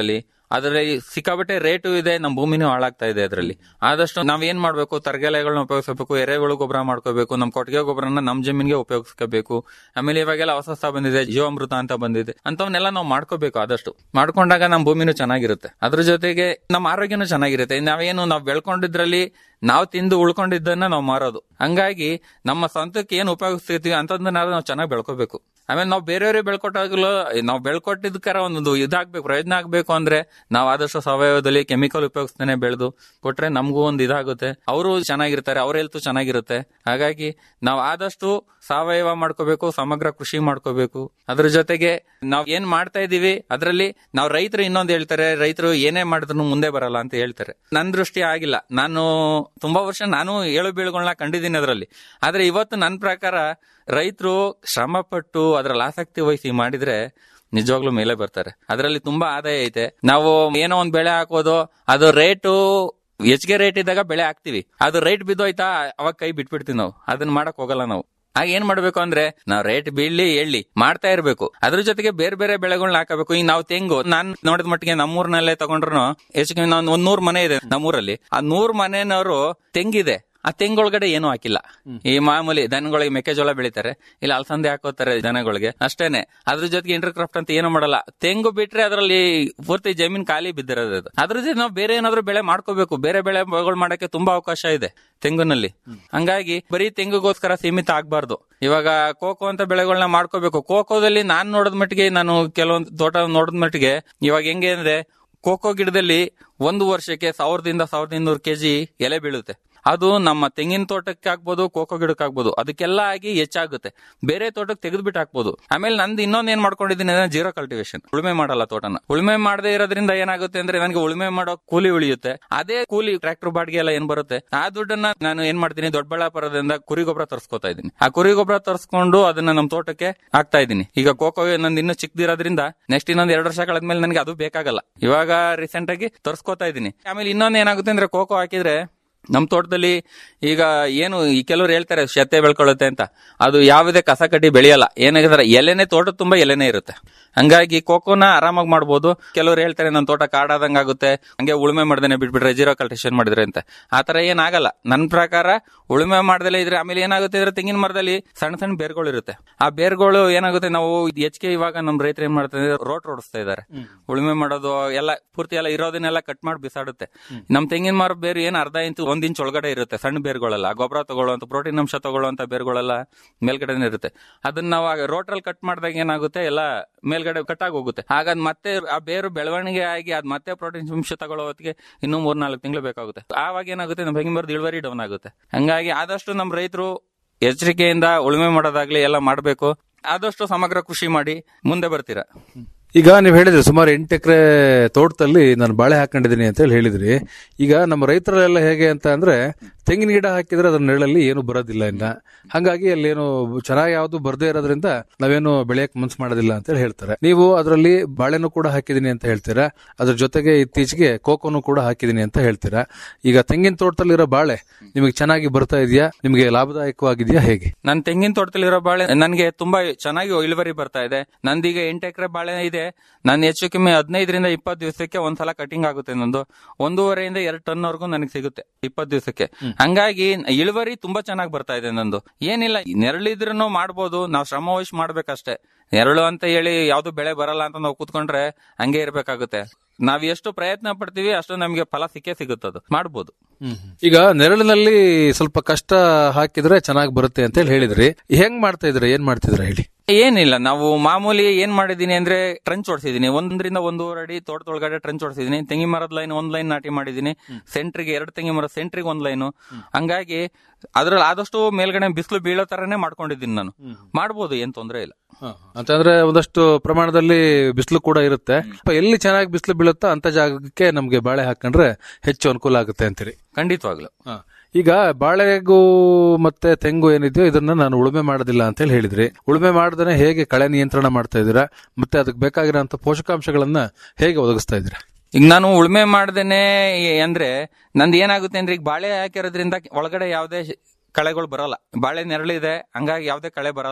ಅದರಲ್ಲಿ ಸಿಕ್ಕಾಬಟ್ಟೆ ರೇಟು ಇದೆ ನಮ್ಮ ಭೂಮಿನೂ ಹಾಳಾಗ್ತಾ ಇದೆ ಅದರಲ್ಲಿ ಆದಷ್ಟು ನಾವ್ ಏನ್ ಮಾಡ್ಬೇಕು ತರಗೆಲೆಗಳನ್ನ ಉಪಯೋಗಿಸಬೇಕು ಎರೆಹುಳು ಗೊಬ್ಬರ ಮಾಡ್ಕೋಬೇಕು ನಮ್ ಕೊಟ್ಟಿಗೆ ಗೊಬ್ಬರನ ನಮ್ ಜಮೀನ್ಗೆ ಉಪಯೋಗಿಸ್ಕೋಬೇಕು ಆಮೇಲೆ ಇವಾಗೆಲ್ಲ ಹೊಸ ಹೊಸ ಬಂದಿದೆ ಜೀವಾಮೃತ ಅಂತ ಬಂದಿದೆ ಅಂತವನ್ನೆಲ್ಲ ನಾವು ಮಾಡ್ಕೋಬೇಕು ಆದಷ್ಟು ಮಾಡ್ಕೊಂಡಾಗ ನಮ್ಮ ಭೂಮಿನೂ ಚೆನ್ನಾಗಿರುತ್ತೆ ಅದ್ರ ಜೊತೆಗೆ ನಮ್ಮ ಆರೋಗ್ಯನೂ ಚೆನ್ನಾಗಿರುತ್ತೆ ನಾವೇನು ನಾವು ಬೆಳ್ಕೊಂಡಿದ್ರಲ್ಲಿ ನಾವು ತಿಂದು ಉಳ್ಕೊಂಡಿದ್ದನ್ನ ನಾವು ಮಾರೋದು ಹಂಗಾಗಿ ನಮ್ಮ ಸ್ವಂತಕ್ಕೆ ಏನು ಉಪಯೋಗಿಸ್ತೀವಿ ಅಂತದನ್ನ ನಾವು ಚೆನ್ನಾಗಿ ಬೆಳ್ಕೋಬೇಕು ಆಮೇಲೆ ನಾವು ಬೇರೆಯವ್ರಿಗೆ ಬೆಳ್ಕೊಟ್ಟಾಗಲೂ ನಾವು ಬೆಳ್ಕೊಟ್ಟಿದ್ಕರ ಒಂದು ಇದಾಗ್ಬೇಕು ಪ್ರಯೋಜನ ಆಗ್ಬೇಕು ಅಂದ್ರೆ ನಾವು ಆದಷ್ಟು ಸಾವಯವದಲ್ಲಿ ಕೆಮಿಕಲ್ ಉಪಯೋಗಿಸ್ತಾನೆ ಬೆಳೆದು ಕೊಟ್ರೆ ನಮಗೂ ಒಂದು ಇದಾಗುತ್ತೆ ಅವರು ಚೆನ್ನಾಗಿರ್ತಾರೆ ಅವ್ರ ಹೆಲ್ತ್ ಚೆನ್ನಾಗಿರುತ್ತೆ ಹಾಗಾಗಿ ನಾವು ಆದಷ್ಟು ಸಾವಯವ ಮಾಡ್ಕೋಬೇಕು ಸಮಗ್ರ ಕೃಷಿ ಮಾಡ್ಕೋಬೇಕು ಅದ್ರ ಜೊತೆಗೆ ನಾವ್ ಏನ್ ಮಾಡ್ತಾ ಇದೀವಿ ಅದರಲ್ಲಿ ನಾವು ರೈತರು ಇನ್ನೊಂದು ಹೇಳ್ತಾರೆ ರೈತರು ಏನೇ ಮಾಡಿದ್ರು ಮುಂದೆ ಬರಲ್ಲ ಅಂತ ಹೇಳ್ತಾರೆ ನನ್ ದೃಷ್ಟಿ ಆಗಿಲ್ಲ ನಾನು ತುಂಬಾ ವರ್ಷ ನಾನು ಏಳು ಬೀಳುಗಳನ್ನ ಕಂಡಿದ್ದೀನಿ ಅದರಲ್ಲಿ ಆದ್ರೆ ಇವತ್ತು ನನ್ನ ಪ್ರಕಾರ ರೈತರು ಶ್ರಮ ಪಟ್ಟು ಅದ್ರಲ್ಲಿ ಆಸಕ್ತಿ ವಹಿಸಿ ಮಾಡಿದ್ರೆ ನಿಜವಾಗ್ಲೂ ಮೇಲೆ ಬರ್ತಾರೆ ಅದರಲ್ಲಿ ತುಂಬಾ ಆದಾಯ ಐತೆ ನಾವು ಏನೋ ಒಂದ್ ಬೆಳೆ ಹಾಕೋದು ಅದು ರೇಟು ಹೆಚ್ಚಿಗೆ ರೇಟ್ ಇದ್ದಾಗ ಬೆಳೆ ಹಾಕ್ತಿವಿ ಅದು ರೇಟ್ ಬಿದ್ದೋಯ್ತಾ ಅವಾಗ ಕೈ ಬಿಟ್ಬಿಡ್ತೀವಿ ನಾವು ಅದನ್ನ ಮಾಡಕ್ ಹೋಗಲ್ಲ ನಾವು ಆಗ ಏನ್ ಮಾಡ್ಬೇಕು ಅಂದ್ರೆ ನಾವ್ ರೇಟ್ ಬೀಳ್ಲಿ ಎಳ್ಳಿ ಮಾಡ್ತಾ ಇರ್ಬೇಕು ಅದ್ರ ಜೊತೆಗೆ ಬೇರೆ ಬೇರೆ ಬೆಳೆಗಳನ್ನ ಹಾಕಬೇಕು ಈಗ ನಾವು ತೆಂಗು ನಾನ್ ನೋಡಿದ ಮಟ್ಟಿಗೆ ನಮ್ಮೂರ್ನಲ್ಲೇ ತಗೊಂಡ್ರು ಹೆಚ್ಚು ಕಮ್ಮಿ ನಾವ್ ಒಂದ್ ನೂರ್ ಮನೆ ಇದೆ ನಮ್ಮೂರಲ್ಲಿ ಆ ನೂರ್ ಮನೆನವರು ತೆಂಗಿದೆ ಆ ತೆಂಗೊಳಗಡೆ ಏನು ಹಾಕಿಲ್ಲ ಈ ಮಾಮೂಲಿ ದನಗಳಿಗೆ ಮೆಕ್ಕೆಜೋಳ ಬೆಳಿತಾರೆ ಇಲ್ಲ ಅಲಸಂದೆ ಹಾಕೋತಾರೆ ದನಗಳಿಗೆ ಅಷ್ಟೇನೆ ಅದ್ರ ಜೊತೆಗೆ ಇಂಟರ್ ಕ್ರಾಫ್ಟ್ ಅಂತ ಏನು ಮಾಡಲ್ಲ ತೆಂಗು ಬಿಟ್ರೆ ಅದರಲ್ಲಿ ಪೂರ್ತಿ ಜಮೀನ್ ಖಾಲಿ ಬಿದ್ದಿರೋದು ಅದು. ಅದ್ರ ಜೊತೆ ನಾವು ಬೇರೆ ಏನಾದ್ರು ಬೆಳೆ ಮಾಡ್ಕೋಬೇಕು ಬೇರೆ ಬೆಳೆಗಳು ಮಾಡಕ್ಕೆ ತುಂಬಾ ಅವಕಾಶ ಇದೆ ತೆಂಗುನಲ್ಲಿ ಹಂಗಾಗಿ ಬರೀ ತೆಂಗುಗೋಸ್ಕರ ಸೀಮಿತ ಆಗ್ಬಾರ್ದು ಇವಾಗ ಕೋಕೋ ಅಂತ ಬೆಳೆಗಳನ್ನ ಮಾಡ್ಕೋಬೇಕು ಕೋಕೋದಲ್ಲಿ ನಾನ್ ನೋಡಿದ ಮಟ್ಟಿಗೆ ನಾನು ಕೆಲವೊಂದು ತೋಟ ನೋಡಿದ ಮಟ್ಟಿಗೆ ಇವಾಗ ಹೆಂಗೆ ಅಂದ್ರೆ ಕೋಕೋ ಗಿಡದಲ್ಲಿ ಒಂದು ವರ್ಷಕ್ಕೆ ಸಾವಿರದಿಂದ ಸಾವಿರದ ಇನ್ನೂರು ಕೆಜಿ ಎಲೆ ಬೀಳುತ್ತೆ ಅದು ನಮ್ಮ ತೆಂಗಿನ ತೋಟಕ್ಕೆ ಆಗ್ಬೋದು ಕೋಕೋ ಗಿಡಕ್ಕೆ ಆಗ್ಬೋದು ಅದಕ್ಕೆಲ್ಲ ಆಗಿ ಹೆಚ್ಚಾಗುತ್ತೆ ಬೇರೆ ತೋಟಕ್ಕೆ ತೆಗೆದ್ಬಿಟ್ಟು ಹಾಕ್ಬೋದು ಆಮೇಲೆ ನಂದು ಇನ್ನೊಂದ್ ಏನ್ ಮಾಡ್ಕೊಂಡಿದ್ದೀನಿ ಅಂದ್ರೆ ಜೀರೋ ಕಲ್ಟಿವೇಶನ್ ಉಳುಮೆ ಮಾಡಲ್ಲ ತೋಟನ ಉಳುಮೆ ಮಾಡದೇ ಇರೋದ್ರಿಂದ ಏನಾಗುತ್ತೆ ಅಂದ್ರೆ ನನಗೆ ಉಳುಮೆ ಮಾಡೋ ಕೂಲಿ ಉಳಿಯುತ್ತೆ ಅದೇ ಕೂಲಿ ಟ್ರ್ಯಾಕ್ಟರ್ ಬಾಡಿಗೆ ಎಲ್ಲ ಏನ್ ಬರುತ್ತೆ ಆ ದುಡ್ಡನ್ನ ನಾನು ಏನ್ ಮಾಡ್ತೀನಿ ದೊಡ್ಡಬಳ್ಳಾಪುರದಿಂದ ಕುರಿ ಗೊಬ್ಬರ ತರಿಸ್ಕೊತಾ ಇದ್ದೀನಿ ಆ ಕುರಿ ಗೊಬ್ಬರ ತರಿಸ್ಕೊಂಡು ಅದನ್ನ ನಮ್ಮ ತೋಟಕ್ಕೆ ಹಾಕ್ತಾ ಇದ್ದೀನಿ ಈಗ ಕೋಕೋ ನಂದು ಇನ್ನೂ ಚಿಕ್ಕದಿರೋದ್ರಿಂದ ನೆಕ್ಸ್ಟ್ ಇನ್ನೊಂದ್ ಎರಡು ವರ್ಷ ಕಳೆದ್ಮೇಲೆ ನನಗೆ ಅದು ಬೇಕಾಗಲ್ಲ ಇವಾಗ ರೀಸೆಂಟ್ ಆಗಿ ತರಿಸ್ಕೊತಾ ಇದ್ದೀನಿ ಆಮೇಲೆ ಇನ್ನೊಂದ್ ಏನಾಗುತ್ತೆ ಅಂದ್ರೆ ಕೋಕೋ ಹಾಕಿದ್ರೆ ನಮ್ ತೋಟದಲ್ಲಿ ಈಗ ಏನು ಈ ಕೆಲವರು ಹೇಳ್ತಾರೆ ಶತ್ತೆ ಬೆಳ್ಕೊಳ್ಳುತ್ತೆ ಅಂತ ಅದು ಯಾವುದೇ ಕಸ ಕಡ್ಡಿ ಬೆಳೆಯಲ್ಲ ಏನಾಗಿದ್ರೆ ಎಲೆನೆ ತೋಟ ತುಂಬಾ ಎಲೆನೆ ಇರುತ್ತೆ ಹಂಗಾಗಿ ಕೋಕೋನ ಆರಾಮಾಗಿ ಮಾಡ್ಬೋದು ಕೆಲವರು ಹೇಳ್ತಾರೆ ನನ್ನ ತೋಟ ಕಾಡಾದಂಗ ಆಗುತ್ತೆ ಹಂಗೆ ಉಳುಮೆ ಮಾಡ್ದೇನೆ ಬಿಟ್ಬಿಟ್ರೆ ಜೀರೋ ಕಲ್ಟಿಷನ್ ಮಾಡಿದ್ರೆ ಅಂತ ಆತರ ಏನಾಗಲ್ಲ ನನ್ನ ಪ್ರಕಾರ ಉಳುಮೆ ಮಾಡ್ದಲೇ ಇದ್ರೆ ಆಮೇಲೆ ಏನಾಗುತ್ತೆ ಅಂದ್ರೆ ತೆಂಗಿನ ಮರದಲ್ಲಿ ಸಣ್ಣ ಸಣ್ಣ ಬೇರ್ಗಳು ಇರುತ್ತೆ ಆ ಬೇರ್ಗಳು ಏನಾಗುತ್ತೆ ನಾವು ಹೆಚ್ಚಿಗೆ ಇವಾಗ ನಮ್ ರೈತರು ಏನ್ ಮಾಡ್ತಾರೆ ರೋಟ್ ಓಡಿಸ್ತಾ ಇದಾರೆ ಉಳುಮೆ ಮಾಡೋದು ಎಲ್ಲ ಪೂರ್ತಿ ಎಲ್ಲ ಇರೋದನ್ನೆಲ್ಲ ಕಟ್ ಮಾಡಿ ಬಿಸಾಡುತ್ತೆ ನಮ್ ತೆಂಗಿನ ಮರ ಬೇರು ಏನ್ ಅರ್ಧ ಇಂಚು ಒಂದ್ ಇಂಚ್ ಒಳಗಡೆ ಇರುತ್ತೆ ಸಣ್ಣ ಬೇರ್ಗಳೆಲ್ಲ ಗೊಬ್ಬರ ತಗೊಳ್ಳುವಂತ ಪ್ರೋಟೀನ್ ಅಂಶ ತಗೊಳ್ಳುವಂತ ಬೇರ್ಗಳೆಲ್ಲ ಮೇಲ್ಗಡೆನೆ ಇರುತ್ತೆ ಅದನ್ನ ನಾವು ರೋಟ್ರಲ್ಲಿ ಕಟ್ ಮಾಡಿದಾಗ ಏನಾಗುತ್ತೆ ಎಲ್ಲ ಮೇಲ್ಗಡೆ ಕಟ್ ಆಗಿ ಹೋಗುತ್ತೆ ಆಗ ಅದ್ ಮತ್ತೆ ಆ ಬೇರು ಬೆಳವಣಿಗೆ ಆಗಿ ಅದ್ ಮತ್ತೆ ಪ್ರೋಟೀನ್ ಅಂಶ ತಗೊಳ್ಳೋ ಹೊತ್ತಿಗೆ ಇನ್ನೂ ಮೂರ್ ನಾಲ್ಕು ತಿಂಗಳು ಬೇಕಾಗುತ್ತೆ ಆವಾಗ ಏನಾಗುತ್ತೆ ನಮ್ಮ ತೆಂಗಿನ ಮರದ ಇಳುವರಿ ಡೌನ್ ಆಗುತ್ತೆ ಹಂಗಾಗಿ ಆದಷ್ಟು ನಮ್ಮ ರೈತರು ಎಚ್ಚರಿಕೆಯಿಂದ ಉಳುಮೆ ಮಾಡೋದಾಗ್ಲಿ ಎಲ್ಲ ಮಾಡಬೇಕು ಆದಷ್ಟು ಸಮಗ್ರ ಕೃಷಿ ಮಾಡಿ ಮುಂದೆ ಬರ್ತೀರಾ ಈಗ ನೀವು ಹೇಳಿದ್ರಿ ಸುಮಾರು ಎಂಟು ಎಕರೆ ತೋಟದಲ್ಲಿ ನಾನು ಬಾಳೆ ಹಾಕೊಂಡಿದ್ದೀನಿ ಅಂತ ಹೇಳಿ ಹೇಳಿದ್ರಿ ಈಗ ನಮ್ಮ ರೈತರೆಲ್ಲ ಹೇಗೆ ಅಂತ ಅಂದ್ರೆ ತೆಂಗಿನ ಗಿಡ ಹಾಕಿದ್ರೆ ಅದ್ರ ನೆರಳಲ್ಲಿ ಏನು ಬರೋದಿಲ್ಲ ಇನ್ನ ಹಂಗಾಗಿ ಅಲ್ಲಿ ಏನು ಚೆನ್ನಾಗಿ ಯಾವ್ದು ಬರ್ದೇ ಇರೋದ್ರಿಂದ ನಾವೇನು ಬೆಳೆಯಕ್ ಮನ್ಸು ಮಾಡೋದಿಲ್ಲ ಅಂತ ಹೇಳಿ ಹೇಳ್ತಾರೆ ನೀವು ಅದರಲ್ಲಿ ಬಾಳೆನೂ ಕೂಡ ಹಾಕಿದೀನಿ ಅಂತ ಹೇಳ್ತೀರಾ ಅದ್ರ ಜೊತೆಗೆ ಇತ್ತೀಚೆಗೆ ಕೋಕೋನು ಕೂಡ ಹಾಕಿದೀನಿ ಅಂತ ಹೇಳ್ತೀರಾ ಈಗ ತೆಂಗಿನ ತೋಟದಲ್ಲಿರೋ ಬಾಳೆ ನಿಮಗೆ ಚೆನ್ನಾಗಿ ಬರ್ತಾ ಇದೆಯಾ ನಿಮಗೆ ಲಾಭದಾಯಕವಾಗಿದೆಯಾ ಹೇಗೆ ನನ್ ತೆಂಗಿನ ತೋಟದಲ್ಲಿರೋ ಬಾಳೆ ನನಗೆ ತುಂಬಾ ಚೆನ್ನಾಗಿ ಇಳುವರಿ ಬರ್ತಾ ಇದೆ ನಂದೀಗ ಎಂಟು ಎಕರೆ ಬಾಳೆ ಇದೆ ನಾನು ಹೆಚ್ಚು ಕಮ್ಮಿ ಹದಿನೈದರಿಂದ ಇಪ್ಪತ್ತು ದಿವಸಕ್ಕೆ ಒಂದ್ಸಲ ಕಟಿಂಗ್ ಆಗುತ್ತೆ ನಂದು ಒಂದೂವರೆಯಿಂದ ಎರಡು ಟನ್ ವರೆಗೂ ನನಗೆ ಸಿಗುತ್ತೆ ಇಪ್ಪತ್ತು ದಿವಸಕ್ಕೆ ಹಂಗಾಗಿ ಇಳುವರಿ ತುಂಬಾ ಚೆನ್ನಾಗಿ ಬರ್ತಾ ಇದೆ ನಂದು ಏನಿಲ್ಲ ನೆರಳಿದ್ರೂ ಮಾಡ್ಬೋದು ನಾವು ಶ್ರಮ ವಹಿಸಿ ಮಾಡ್ಬೇಕಷ್ಟೇ ನೆರಳು ಅಂತ ಹೇಳಿ ಯಾವ್ದು ಬೆಳೆ ಬರಲ್ಲ ಅಂತ ನಾವು ಕೂತ್ಕೊಂಡ್ರೆ ಹಂಗೆ ಇರ್ಬೇಕಾಗುತ್ತೆ ನಾವ್ ಎಷ್ಟು ಪ್ರಯತ್ನ ಪಡ್ತೀವಿ ಅಷ್ಟು ನಮ್ಗೆ ಫಲ ಸಿಕ್ಕೇ ಸಿಗುತ್ತದು ಮಾಡ್ಬೋದು ಈಗ ನೆರಳಿನಲ್ಲಿ ಸ್ವಲ್ಪ ಕಷ್ಟ ಹಾಕಿದ್ರೆ ಚೆನ್ನಾಗಿ ಬರುತ್ತೆ ಅಂತ ಹೇಳಿ ಹೇಳಿದ್ರಿ ಹೆಂಗ್ ಮಾಡ್ತಾ ಇದ್ರೆ ಏನ್ ಮಾಡ್ತಿದ್ರ ಹೇಳಿ ಏನಿಲ್ಲ ನಾವು ಮಾಮೂಲಿ ಏನ್ ಮಾಡಿದೀನಿ ಅಂದ್ರೆ ಟ್ರಂಚ್ ಓಡಿಸಿದೀನಿ ಒಂದರಿಂದ ಒಂದೂವರೆ ಅಡಿ ತೋಟದೊಳಗಡೆ ಟ್ರಂಚ್ ಓಡಿಸಿದೀನಿ ತೆಂಗಿನ ಮರದ ಲೈನ್ ಒಂದ್ ಲೈನ್ ನಾಟಿ ಮಾಡಿದೀನಿ ಸೆಂಟ್ರಿಗೆ ಎರಡು ತೆಂಗಿನ ಮರ ಸೆಂಟ್ರಿಗೆ ಒಂದ್ ಲೈನು ಹಂಗಾಗಿ ಅದ್ರಲ್ಲಿ ಆದಷ್ಟು ಮೇಲ್ಗಡೆ ಬಿಸಿಲು ಬೀಳೋ ತರನೇ ಮಾಡ್ಕೊಂಡಿದ್ದೀನಿ ನಾನು ಮಾಡ್ಬೋದು ಏನ್ ತೊಂದ್ರೆ ಇಲ್ಲ ಅಂತಂದ್ರೆ ಒಂದಷ್ಟು ಪ್ರಮಾಣದಲ್ಲಿ ಬಿಸಿಲು ಕೂಡ ಇರುತ್ತೆ ಎಲ್ಲಿ ಚೆನ್ನಾಗಿ ಬಿಸಿಲು ಬೀಳುತ್ತೋ ಅಂತ ಜಾಗಕ್ಕೆ ನಮ್ಗೆ ಬಾಳೆ ಹಾಕೊಂಡ್ರೆ ಹೆಚ್ಚು ಅನುಕೂಲ ಆಗುತ್ತೆ ಅಂತೀರಿ ಖಂಡಿತವಾಗ್ಲು ಈಗ ಬಾಳೆಗೂ ಮತ್ತೆ ತೆಂಗು ಏನಿದೆಯೋ ಇದನ್ನ ನಾನು ಉಳುಮೆ ಮಾಡೋದಿಲ್ಲ ಅಂತ ಹೇಳಿ ಹೇಳಿದ್ರಿ ಉಳುಮೆ ಮಾಡದೇ ಹೇಗೆ ಕಳೆ ನಿಯಂತ್ರಣ ಮಾಡ್ತಾ ಇದ್ದೀರಾ ಮತ್ತೆ ಅದಕ್ಕೆ ಬೇಕಾಗಿರೋಂಥ ಪೋಷಕಾಂಶಗಳನ್ನ ಹೇಗೆ ಒದಗಿಸ್ತಾ ಇದ್ದೀರಾ ಈಗ ನಾನು ಉಳುಮೆ ಮಾಡ್ದೇನೆ ಅಂದ್ರೆ ನಂದು ಏನಾಗುತ್ತೆ ಅಂದ್ರೆ ಈಗ ಬಾಳೆ ಹಾಕಿರೋದ್ರಿಂದ ಒಳಗಡೆ ಯಾವುದೇ ಕಳೆಗಳು ಬರಲ್ಲ ಬಾಳೆ ನೆರಳಿದೆ ಹಂಗಾಗಿ ಯಾವುದೇ ಕಳೆ ಬರಲ್ಲ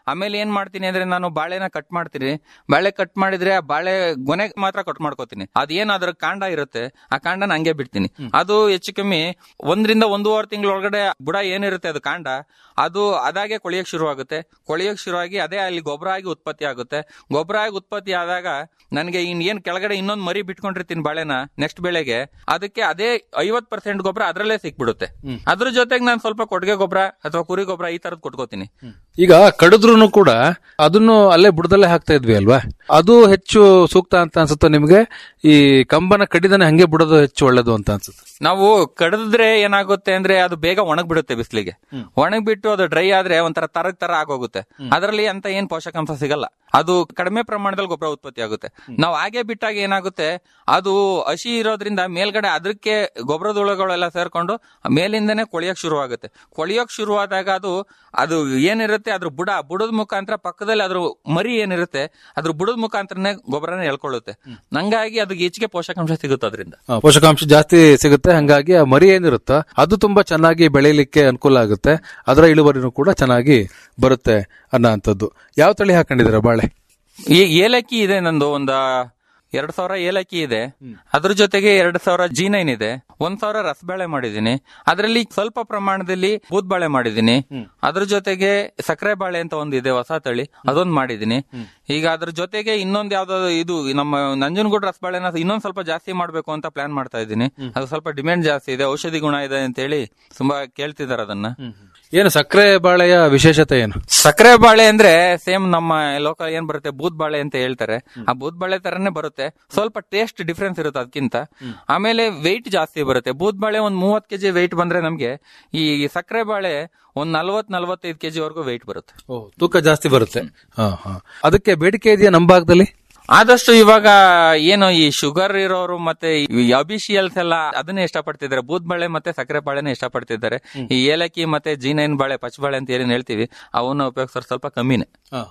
ಆಮೇಲೆ ಏನ್ ಮಾಡ್ತೀನಿ ಅಂದ್ರೆ ನಾನು ಬಾಳೆನ ಕಟ್ ಮಾಡ್ತೀನಿ ಬಾಳೆ ಕಟ್ ಮಾಡಿದ್ರೆ ಆ ಬಾಳೆ ಗೊನೆ ಮಾತ್ರ ಕಟ್ ಮಾಡ್ಕೋತೀನಿ ಅದೇನ್ ಅದ್ರ ಕಾಂಡ ಇರುತ್ತೆ ಆ ಕಾಂಡನ ಹಂಗೆ ಬಿಡ್ತೀನಿ ಅದು ಹೆಚ್ಚು ಕಮ್ಮಿ ಒಂದರಿಂದ ಒಂದೂವರೆ ತಿಂಗಳೊಳಗಡೆ ಬುಡ ಏನಿರುತ್ತೆ ಅದು ಕಾಂಡ ಅದು ಅದಾಗೆ ಕೊಳಿಯಕ್ ಶುರು ಆಗುತ್ತೆ ಕೊಳಿಯಕ್ ಶುರುವಾಗಿ ಅದೇ ಅಲ್ಲಿ ಗೊಬ್ಬರ ಆಗಿ ಉತ್ಪತ್ತಿ ಆಗುತ್ತೆ ಗೊಬ್ಬರ ಆಗಿ ಉತ್ಪತ್ತಿ ಆದಾಗ ನನಗೆ ಇನ್ ಏನ್ ಕೆಳಗಡೆ ಇನ್ನೊಂದ್ ಮರಿ ಬಿಟ್ಕೊಂಡಿರ್ತೀನಿ ಬಾಳೆನ ನೆಕ್ಸ್ಟ್ ಬೆಳೆಗೆ ಅದಕ್ಕೆ ಅದೇ ಐವತ್ ಪರ್ಸೆಂಟ್ ಗೊಬ್ಬರ ಅದ್ರಲ್ಲೇ ಸಿಕ್ಬಿಡುತ್ತೆ ಅದ್ರ ಜೊತೆಗೆ ನಾನು ಸ್ವಲ್ಪ ಕೊಟ್ಟಿಗೆ ಗೊಬ್ಬರ ಅಥವಾ ಕುರಿ ಗೊಬ್ಬರ ಈ ತರದ್ ಕೊಟ್ಕೋತೀನಿ ಈಗ ಕಡಿದ್ರು ಕೂಡ ಅದನ್ನು ಅಲ್ಲೇ ಬುಡದಲ್ಲೇ ಹಾಕ್ತಾ ಇದ್ವಿ ಅಲ್ವಾ ಅದು ಹೆಚ್ಚು ಸೂಕ್ತ ಅಂತ ಅನ್ಸುತ್ತೆ ನಿಮ್ಗೆ ಈ ಕಂಬನ ಕಡಿದನೆ ಹಂಗೆ ಬಿಡೋದು ಹೆಚ್ಚು ಒಳ್ಳೇದು ಅಂತ ಅನ್ಸುತ್ತೆ ನಾವು ಕಡಿದ್ರೆ ಏನಾಗುತ್ತೆ ಅಂದ್ರೆ ಅದು ಬೇಗ ಒಣಗ್ ಬಿಡುತ್ತೆ ಬಿಸಿಲಿಗೆ ಒಣಗ್ ಬಿಟ್ಟು ಅದು ಡ್ರೈ ಆದ್ರೆ ಒಂಥರ ತರಗ್ ತರ ಆಗೋಗುತ್ತೆ ಅದರಲ್ಲಿ ಅಂತ ಏನ್ ಪೋಷಕಾಂಶ ಸಿಗಲ್ಲ ಅದು ಕಡಿಮೆ ಪ್ರಮಾಣದಲ್ಲಿ ಗೊಬ್ಬರ ಉತ್ಪತ್ತಿ ಆಗುತ್ತೆ ನಾವು ಹಾಗೆ ಬಿಟ್ಟಾಗ ಏನಾಗುತ್ತೆ ಅದು ಹಸಿ ಇರೋದ್ರಿಂದ ಮೇಲ್ಗಡೆ ಅದಕ್ಕೆ ಗೊಬ್ಬರದೊಳಗಳೆಲ್ಲ ಸೇರ್ಕೊಂಡು ಮೇಲಿಂದನೇ ಕೊಳಿಯಕ್ ಶುರು ಆಗುತ್ತೆ ಕೊಳಿಯೋಕ್ ಶುರು ಆದಾಗ ಅದು ಅದು ಏನಿರುತ್ತೆ ಅದ್ರ ಬುಡ ಬುಡದ ಮುಖಾಂತರ ಪಕ್ಕದಲ್ಲಿ ಅದ್ರ ಮರಿ ಏನಿರುತ್ತೆ ಅದ್ರ ಬುಡದ ಮುಖಾಂತರನೇ ಗೊಬ್ಬರನ ಎಳ್ಕೊಳ್ಳುತ್ತೆ ಹಂಗಾಗಿ ಅದು ಹೆಚ್ಚಿಗೆ ಪೋಷಕಾಂಶ ಸಿಗುತ್ತೆ ಅದರಿಂದ ಆ, ಪೋಷಕಾಂಶ ಜಾಸ್ತಿ ಸಿಗುತ್ತೆ ಹಂಗಾಗಿ ಆ ಮರಿ ಏನಿರುತ್ತೋ ಅದು ತುಂಬಾ ಚೆನ್ನಾಗಿ ಬೆಳೀಲಿಕ್ಕೆ ಅನುಕೂಲ ಆಗುತ್ತೆ ಅದರ ಇಳುವರಿನೂ ಕೂಡ ಚೆನ್ನಾಗಿ ಬರುತ್ತೆ ಅನ್ನೋ ಅಂಥದ್ದು ಯಾವ ತಳಿ ಹಾಕೊಂಡಿದ್ದೀರಾ ಬಾಳೆ ಈ ಏಲಕ್ಕಿ ಇದೆ ನಂದು ಒಂದ ಎರಡ್ ಸಾವಿರ ಏಲಕ್ಕಿ ಇದೆ ಅದ್ರ ಜೊತೆಗೆ ಎರಡ್ ಸಾವಿರ ಜಿ ನೈನ್ ಇದೆ ಒಂದ್ ಸಾವಿರ ರಸಬಾಳೆ ಮಾಡಿದೀನಿ ಅದರಲ್ಲಿ ಸ್ವಲ್ಪ ಪ್ರಮಾಣದಲ್ಲಿ ಬೂದ್ಬಾಳೆ ಮಾಡಿದೀನಿ ಅದ್ರ ಜೊತೆಗೆ ಸಕ್ಕರೆ ಬಾಳೆ ಅಂತ ಒಂದ್ ಇದೆ ಹೊಸ ತಳಿ ಅದೊಂದ್ ಮಾಡಿದೀನಿ ಈಗ ಅದ್ರ ಜೊತೆಗೆ ಇನ್ನೊಂದ್ ಯಾವ್ದಾದ್ರು ಇದು ನಮ್ಮ ನಂಜನಗೂಡ್ ರಸಬಾಳೆನ ಇನ್ನೊಂದ್ ಸ್ವಲ್ಪ ಜಾಸ್ತಿ ಮಾಡ್ಬೇಕು ಅಂತ ಪ್ಲಾನ್ ಮಾಡ್ತಾ ಇದ್ದೀನಿ ಅದು ಸ್ವಲ್ಪ ಡಿಮ್ಯಾಂಡ್ ಜಾಸ್ತಿ ಇದೆ ಔಷಧಿ ಗುಣ ಇದೆ ಅಂತ ಹೇಳಿ ತುಂಬಾ ಕೇಳ್ತಿದಾರೆ ಅದನ್ನ ಏನು ಸಕ್ಕರೆ ಬಾಳೆಯ ವಿಶೇಷತೆ ಏನು ಸಕ್ಕರೆ ಬಾಳೆ ಅಂದ್ರೆ ಸೇಮ್ ನಮ್ಮ ಲೋಕಲ್ ಏನ್ ಬರುತ್ತೆ ಬೂದ್ ಬಾಳೆ ಅಂತ ಹೇಳ್ತಾರೆ ಆ ಬೂದ್ ಬಾಳೆ ತರನೇ ಬರುತ್ತೆ ಸ್ವಲ್ಪ ಟೇಸ್ಟ್ ಡಿಫ್ರೆನ್ಸ್ ಇರುತ್ತೆ ಅದಕ್ಕಿಂತ ಆಮೇಲೆ ವೆಯ್ಟ್ ಜಾಸ್ತಿ ಬರುತ್ತೆ ಬೂದ್ ಬಾಳೆ ಒಂದ್ ಮೂವತ್ ಕೆಜಿ ವೆಯ್ಟ್ ಬಂದ್ರೆ ನಮ್ಗೆ ಈ ಸಕ್ಕರೆ ಬಾಳೆ ಒಂದ್ ನಲ್ವತ್ ನಲ್ವತ್ತೈದು ಕೆಜಿ ವರೆಗೂ ವೆಯ್ಟ್ ಬರುತ್ತೆ ತೂಕ ಜಾಸ್ತಿ ಬರುತ್ತೆ ಹಾ ಹಾ ಅದಕ್ಕೆ ಬೇಡಿಕೆ ಇದೆಯಾ ನಮ್ಮ ಭಾಗದಲ್ಲಿ ಆದಷ್ಟು ಇವಾಗ ಏನು ಈ ಶುಗರ್ ಇರೋರು ಮತ್ತೆ ಈ ಅಬಿಷಿಯಲ್ಸ್ ಎಲ್ಲ ಅದನ್ನೇ ಇಷ್ಟಪಡ್ತಿದ್ದಾರೆ ಬೂದ್ ಬಾಳೆ ಮತ್ತೆ ಸಕ್ಕರೆ ಬಾಳೆನೇ ಇಷ್ಟಪಡ್ತಿದ್ದಾರೆ ಈ ಏಲಕ್ಕಿ ಮತ್ತೆ ಜಿ ನೈನ್ ಬಾಳೆ ಪಚ್ಚ ಬಾಳೆ ಅಂತ ಏನೇನ್ ಹೇಳ್ತೀವಿ ಅವನ್ನ ಉಪಯೋಗಿಸೋರು ಸ್ವಲ್ಪ ಕಮ್ಮಿನೇ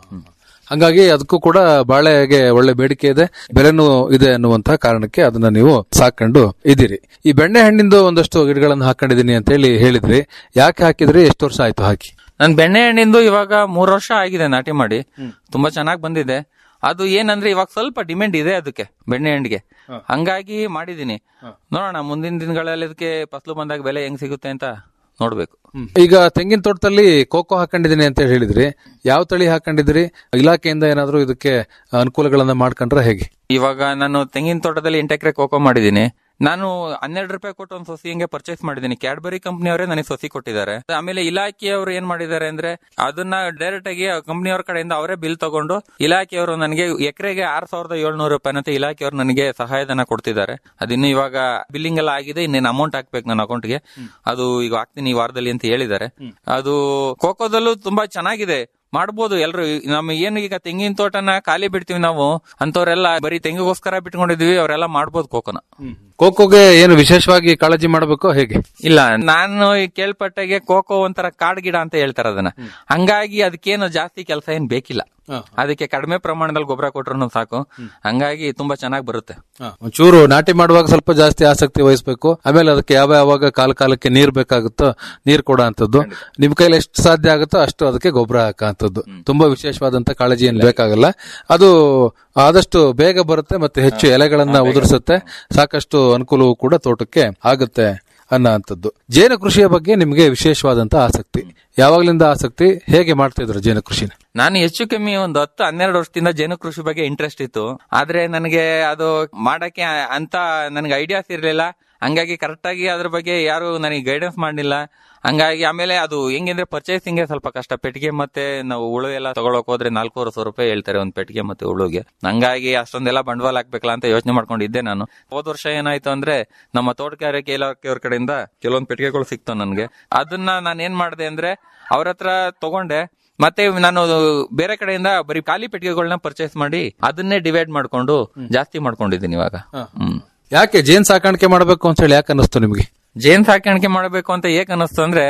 ಹಂಗಾಗಿ ಅದಕ್ಕೂ ಕೂಡ ಬಾಳೆಗೆ ಒಳ್ಳೆ ಬೇಡಿಕೆ ಇದೆ ಬೆಲೆನೂ ಇದೆ ಅನ್ನುವಂತಹ ಕಾರಣಕ್ಕೆ ಅದನ್ನ ನೀವು ಸಾಕೊಂಡು ಇದ್ದೀರಿ ಈ ಬೆಣ್ಣೆ ಹಣ್ಣಿಂದು ಒಂದಷ್ಟು ಗಿಡಗಳನ್ನು ಹಾಕೊಂಡಿದೀನಿ ಅಂತ ಹೇಳಿ ಹೇಳಿದ್ರಿ ಯಾಕೆ ಹಾಕಿದ್ರಿ ಎಷ್ಟು ವರ್ಷ ಆಯ್ತು ಹಾಕಿ ನನ್ ಬೆಣ್ಣೆ ಹಣ್ಣಿಂದು ಇವಾಗ ಮೂರ್ ವರ್ಷ ಆಗಿದೆ ನಾಟಿ ಮಾಡಿ ತುಂಬಾ ಚೆನ್ನಾಗಿ ಬಂದಿದೆ ಅದು ಏನಂದ್ರೆ ಇವಾಗ ಸ್ವಲ್ಪ ಡಿಮ್ಯಾಂಡ್ ಇದೆ ಅದಕ್ಕೆ ಬೆಣ್ಣೆ ಹಣ್ಣಿಗೆ ಹಂಗಾಗಿ ಮಾಡಿದೀನಿ ನೋಡೋಣ ಮುಂದಿನ ದಿನಗಳಲ್ಲಿ ಅದಕ್ಕೆ ಫಸಲು ಬಂದಾಗ ಬೆಲೆ ಹೆಂಗ್ ಸಿಗುತ್ತೆ ಅಂತ ನೋಡ್ಬೇಕು ಈಗ ತೆಂಗಿನ ತೋಟದಲ್ಲಿ ಕೋಕೋ ಹಾಕೊಂಡಿದೀನಿ ಅಂತ ಹೇಳಿ ಹೇಳಿದ್ರಿ ಯಾವ ತಳಿ ಹಾಕೊಂಡಿದ್ರಿ ಇಲಾಖೆಯಿಂದ ಏನಾದ್ರೂ ಇದಕ್ಕೆ ಅನುಕೂಲಗಳನ್ನ ಮಾಡ್ಕೊಂಡ್ರೆ ಹೇಗೆ ಇವಾಗ ನಾನು ತೆಂಗಿನ ತೋಟದಲ್ಲಿ ಎಂಟು ಎಕರೆ ಕೋಕೋ ಮಾಡಿದೀನಿ ನಾನು ಹನ್ನೆರಡು ರೂಪಾಯಿ ಕೊಟ್ಟು ಒಂದು ಸೊಸಿ ಹಂಗೆ ಪರ್ಚೇಸ್ ಮಾಡಿದ್ದೀನಿ ಕ್ಯಾಡ್ಬರಿ ಕಂಪ್ನಿಯವರೇ ನನಗೆ ಸೊಸಿ ಕೊಟ್ಟಿದ್ದಾರೆ ಆಮೇಲೆ ಇಲಾಖೆಯವರು ಏನ್ ಮಾಡಿದ್ದಾರೆ ಅಂದ್ರೆ ಅದನ್ನ ಡೈರೆಕ್ಟ್ ಆಗಿ ಕಂಪ್ನಿಯವ್ರ ಕಡೆಯಿಂದ ಅವರೇ ಬಿಲ್ ತಗೊಂಡು ಇಲಾಖೆಯವರು ನನಗೆ ಎಕರೆಗೆ ಆರ್ ಸಾವಿರದ ಏಳ್ನೂರು ರೂಪಾಯಿನಂತೆ ಇಲಾಖೆಯವರು ನನಗೆ ಸಹಾಯಧನ ಕೊಡ್ತಿದ್ದಾರೆ ಅದಿನ್ನು ಇವಾಗ ಬಿಲ್ಲಿಂಗ್ ಎಲ್ಲ ಆಗಿದೆ ಇನ್ನೇನು ಅಮೌಂಟ್ ಹಾಕ್ಬೇಕು ನನ್ನ ಅಕೌಂಟ್ಗೆ ಅದು ಈಗ ಹಾಕ್ತೀನಿ ಈ ವಾರದಲ್ಲಿ ಅಂತ ಹೇಳಿದ್ದಾರೆ ಅದು ಕೋಕೋದಲ್ಲೂ ತುಂಬಾ ಚೆನ್ನಾಗಿದೆ ಮಾಡ್ಬೋದು ಎಲ್ರು ನಮ್ಮ ಏನು ಈಗ ತೆಂಗಿನ ತೋಟನ ಖಾಲಿ ಬಿಡ್ತೀವಿ ನಾವು ಅಂತವ್ರೆಲ್ಲ ಬರೀ ತೆಂಗಿಗೋಸ್ಕರ ಬಿಟ್ಕೊಂಡಿದೀವಿ ಅವರೆಲ್ಲ ಮಾಡ್ಬೋದು ಕೋಕೋನ ಕೋಕೋಗೆ ಏನು ವಿಶೇಷವಾಗಿ ಕಾಳಜಿ ಮಾಡಬೇಕು ಹೇಗೆ ಇಲ್ಲ ನಾನು ಈ ಕೇಳ್ಪಟ್ಟಾಗೆ ಕೋಕೋ ಒಂಥರ ಕಾಡ್ ಗಿಡ ಅಂತ ಹೇಳ್ತಾರೆ ಅದನ್ನ ಹಂಗಾಗಿ ಅದಕ್ಕೇನು ಜಾಸ್ತಿ ಕೆಲಸ ಏನ್ ಬೇಕಿಲ್ಲ ಅದಕ್ಕೆ ಕಡಿಮೆ ಪ್ರಮಾಣದಲ್ಲಿ ಗೊಬ್ಬರ ಕೊಟ್ರು ಸಾಕು ಹಂಗಾಗಿ ತುಂಬಾ ಚೆನ್ನಾಗಿ ಬರುತ್ತೆ ಒಂಚೂರು ನಾಟಿ ಮಾಡುವಾಗ ಸ್ವಲ್ಪ ಜಾಸ್ತಿ ಆಸಕ್ತಿ ವಹಿಸಬೇಕು ಆಮೇಲೆ ಅದಕ್ಕೆ ಯಾವ ಯಾವಾಗ ಕಾಲ ಕಾಲಕ್ಕೆ ನೀರ್ ಬೇಕಾಗುತ್ತೋ ನೀರ್ ಕೊಡೋ ಅಂತದ್ದು ನಿಮ್ ಕೈಲಿ ಎಷ್ಟು ಸಾಧ್ಯ ಆಗುತ್ತೋ ಅಷ್ಟು ಅದಕ್ಕೆ ಗೊಬ್ಬರ ಹಾಕಂತದ್ದು ತುಂಬಾ ವಿಶೇಷವಾದಂತ ಕಾಳಜಿ ಏನ್ ಬೇಕಾಗಲ್ಲ ಅದು ಆದಷ್ಟು ಬೇಗ ಬರುತ್ತೆ ಮತ್ತೆ ಹೆಚ್ಚು ಎಲೆಗಳನ್ನ ಉದುರಿಸುತ್ತೆ ಸಾಕಷ್ಟು ಅನುಕೂಲವೂ ಕೂಡ ತೋಟಕ್ಕೆ ಆಗುತ್ತೆ ಅನ್ನೋ ಅಂತದ್ದು ಜೇನು ಕೃಷಿಯ ಬಗ್ಗೆ ನಿಮ್ಗೆ ವಿಶೇಷವಾದಂತ ಆಸಕ್ತಿ ಯಾವಾಗ್ಲಿಂದ ಆಸಕ್ತಿ ಹೇಗೆ ಮಾಡ್ತಿದ್ರು ಜೇನು ಕೃಷಿನ ನಾನು ಹೆಚ್ಚು ಕಮ್ಮಿ ಒಂದು ಹತ್ತು ಹನ್ನೆರಡು ವರ್ಷದಿಂದ ಜೇನು ಕೃಷಿ ಬಗ್ಗೆ ಇಂಟ್ರೆಸ್ಟ್ ಇತ್ತು ಆದ್ರೆ ನನಗೆ ಅದು ಮಾಡಕ್ಕೆ ಅಂತ ನನಗೆ ಐಡಿಯಾಸ್ ಇರ್ಲಿಲ್ಲ ಹಂಗಾಗಿ ಕರೆಕ್ಟ್ ಆಗಿ ಅದ್ರ ಬಗ್ಗೆ ಯಾರು ನನಗೆ ಗೈಡೆನ್ಸ್ ಮಾಡಲಿಲ್ಲ ಹಂಗಾಗಿ ಆಮೇಲೆ ಅದು ಹೆಂಗಂದ್ರೆ ಪರ್ಚೇಸಿಂಗ್ ಸ್ವಲ್ಪ ಕಷ್ಟ ಪೆಟ್ಟಿಗೆ ಮತ್ತೆ ನಾವು ಹುಳು ಎಲ್ಲ ತಗೊಳಕ್ ಹೋದ್ರೆ ನಾಲ್ಕೂವರೆ ಸಾವಿರ ರೂಪಾಯಿ ಹೇಳ್ತಾರೆ ಒಂದ್ ಪೆಟ್ಟಿಗೆ ಮತ್ತೆ ಹುಳುಗೆ ಹಂಗಾಗಿ ಅಷ್ಟೊಂದೆಲ್ಲ ಬಂಡವಾಳ ಹಾಕ್ಬೇಕಲ್ಲ ಅಂತ ಯೋಚನೆ ಮಾಡ್ಕೊಂಡಿದ್ದೆ ನಾನು ಹೋದ್ ವರ್ಷ ಏನಾಯ್ತು ಅಂದ್ರೆ ನಮ್ಮ ತೋಟಗಾರಿಕೆ ಇಲಾಖೆಯವ್ರ ಕಡೆಯಿಂದ ಕೆಲವೊಂದು ಪೆಟ್ಟಿಗೆಗಳು ಸಿಕ್ತು ನನ್ಗೆ ಅದನ್ನ ನಾನು ಏನ್ ಮಾಡಿದೆ ಅಂದ್ರೆ ಅವ್ರ ಹತ್ರ ತಗೊಂಡೆ ಮತ್ತೆ ನಾನು ಬೇರೆ ಕಡೆಯಿಂದ ಬರೀ ಖಾಲಿ ಪೆಟ್ಟಿಗೆಗಳನ್ನ ಪರ್ಚೇಸ್ ಮಾಡಿ ಅದನ್ನೇ ಡಿವೈಡ್ ಮಾಡ್ಕೊಂಡು ಜಾಸ್ತಿ ಮಾಡ್ಕೊಂಡಿದ್ದೀನಿ ಇವಾಗ ಹ್ಮ್ ಯಾಕೆ ಜೇನ್ ಸಾಕಾಣಿಕೆ ಮಾಡಬೇಕು ಅಂತ ಹೇಳಿ ಯಾಕೆ ಅನ್ನಿಸ್ತು ನಿಮ್ಗೆ ಜೇನ್ ಸಾಕಾಣಿಕೆ ಮಾಡಬೇಕು ಅಂತ ಏಕ್ ಅನ್ನಿಸ್ತು ಅಂದ್ರೆ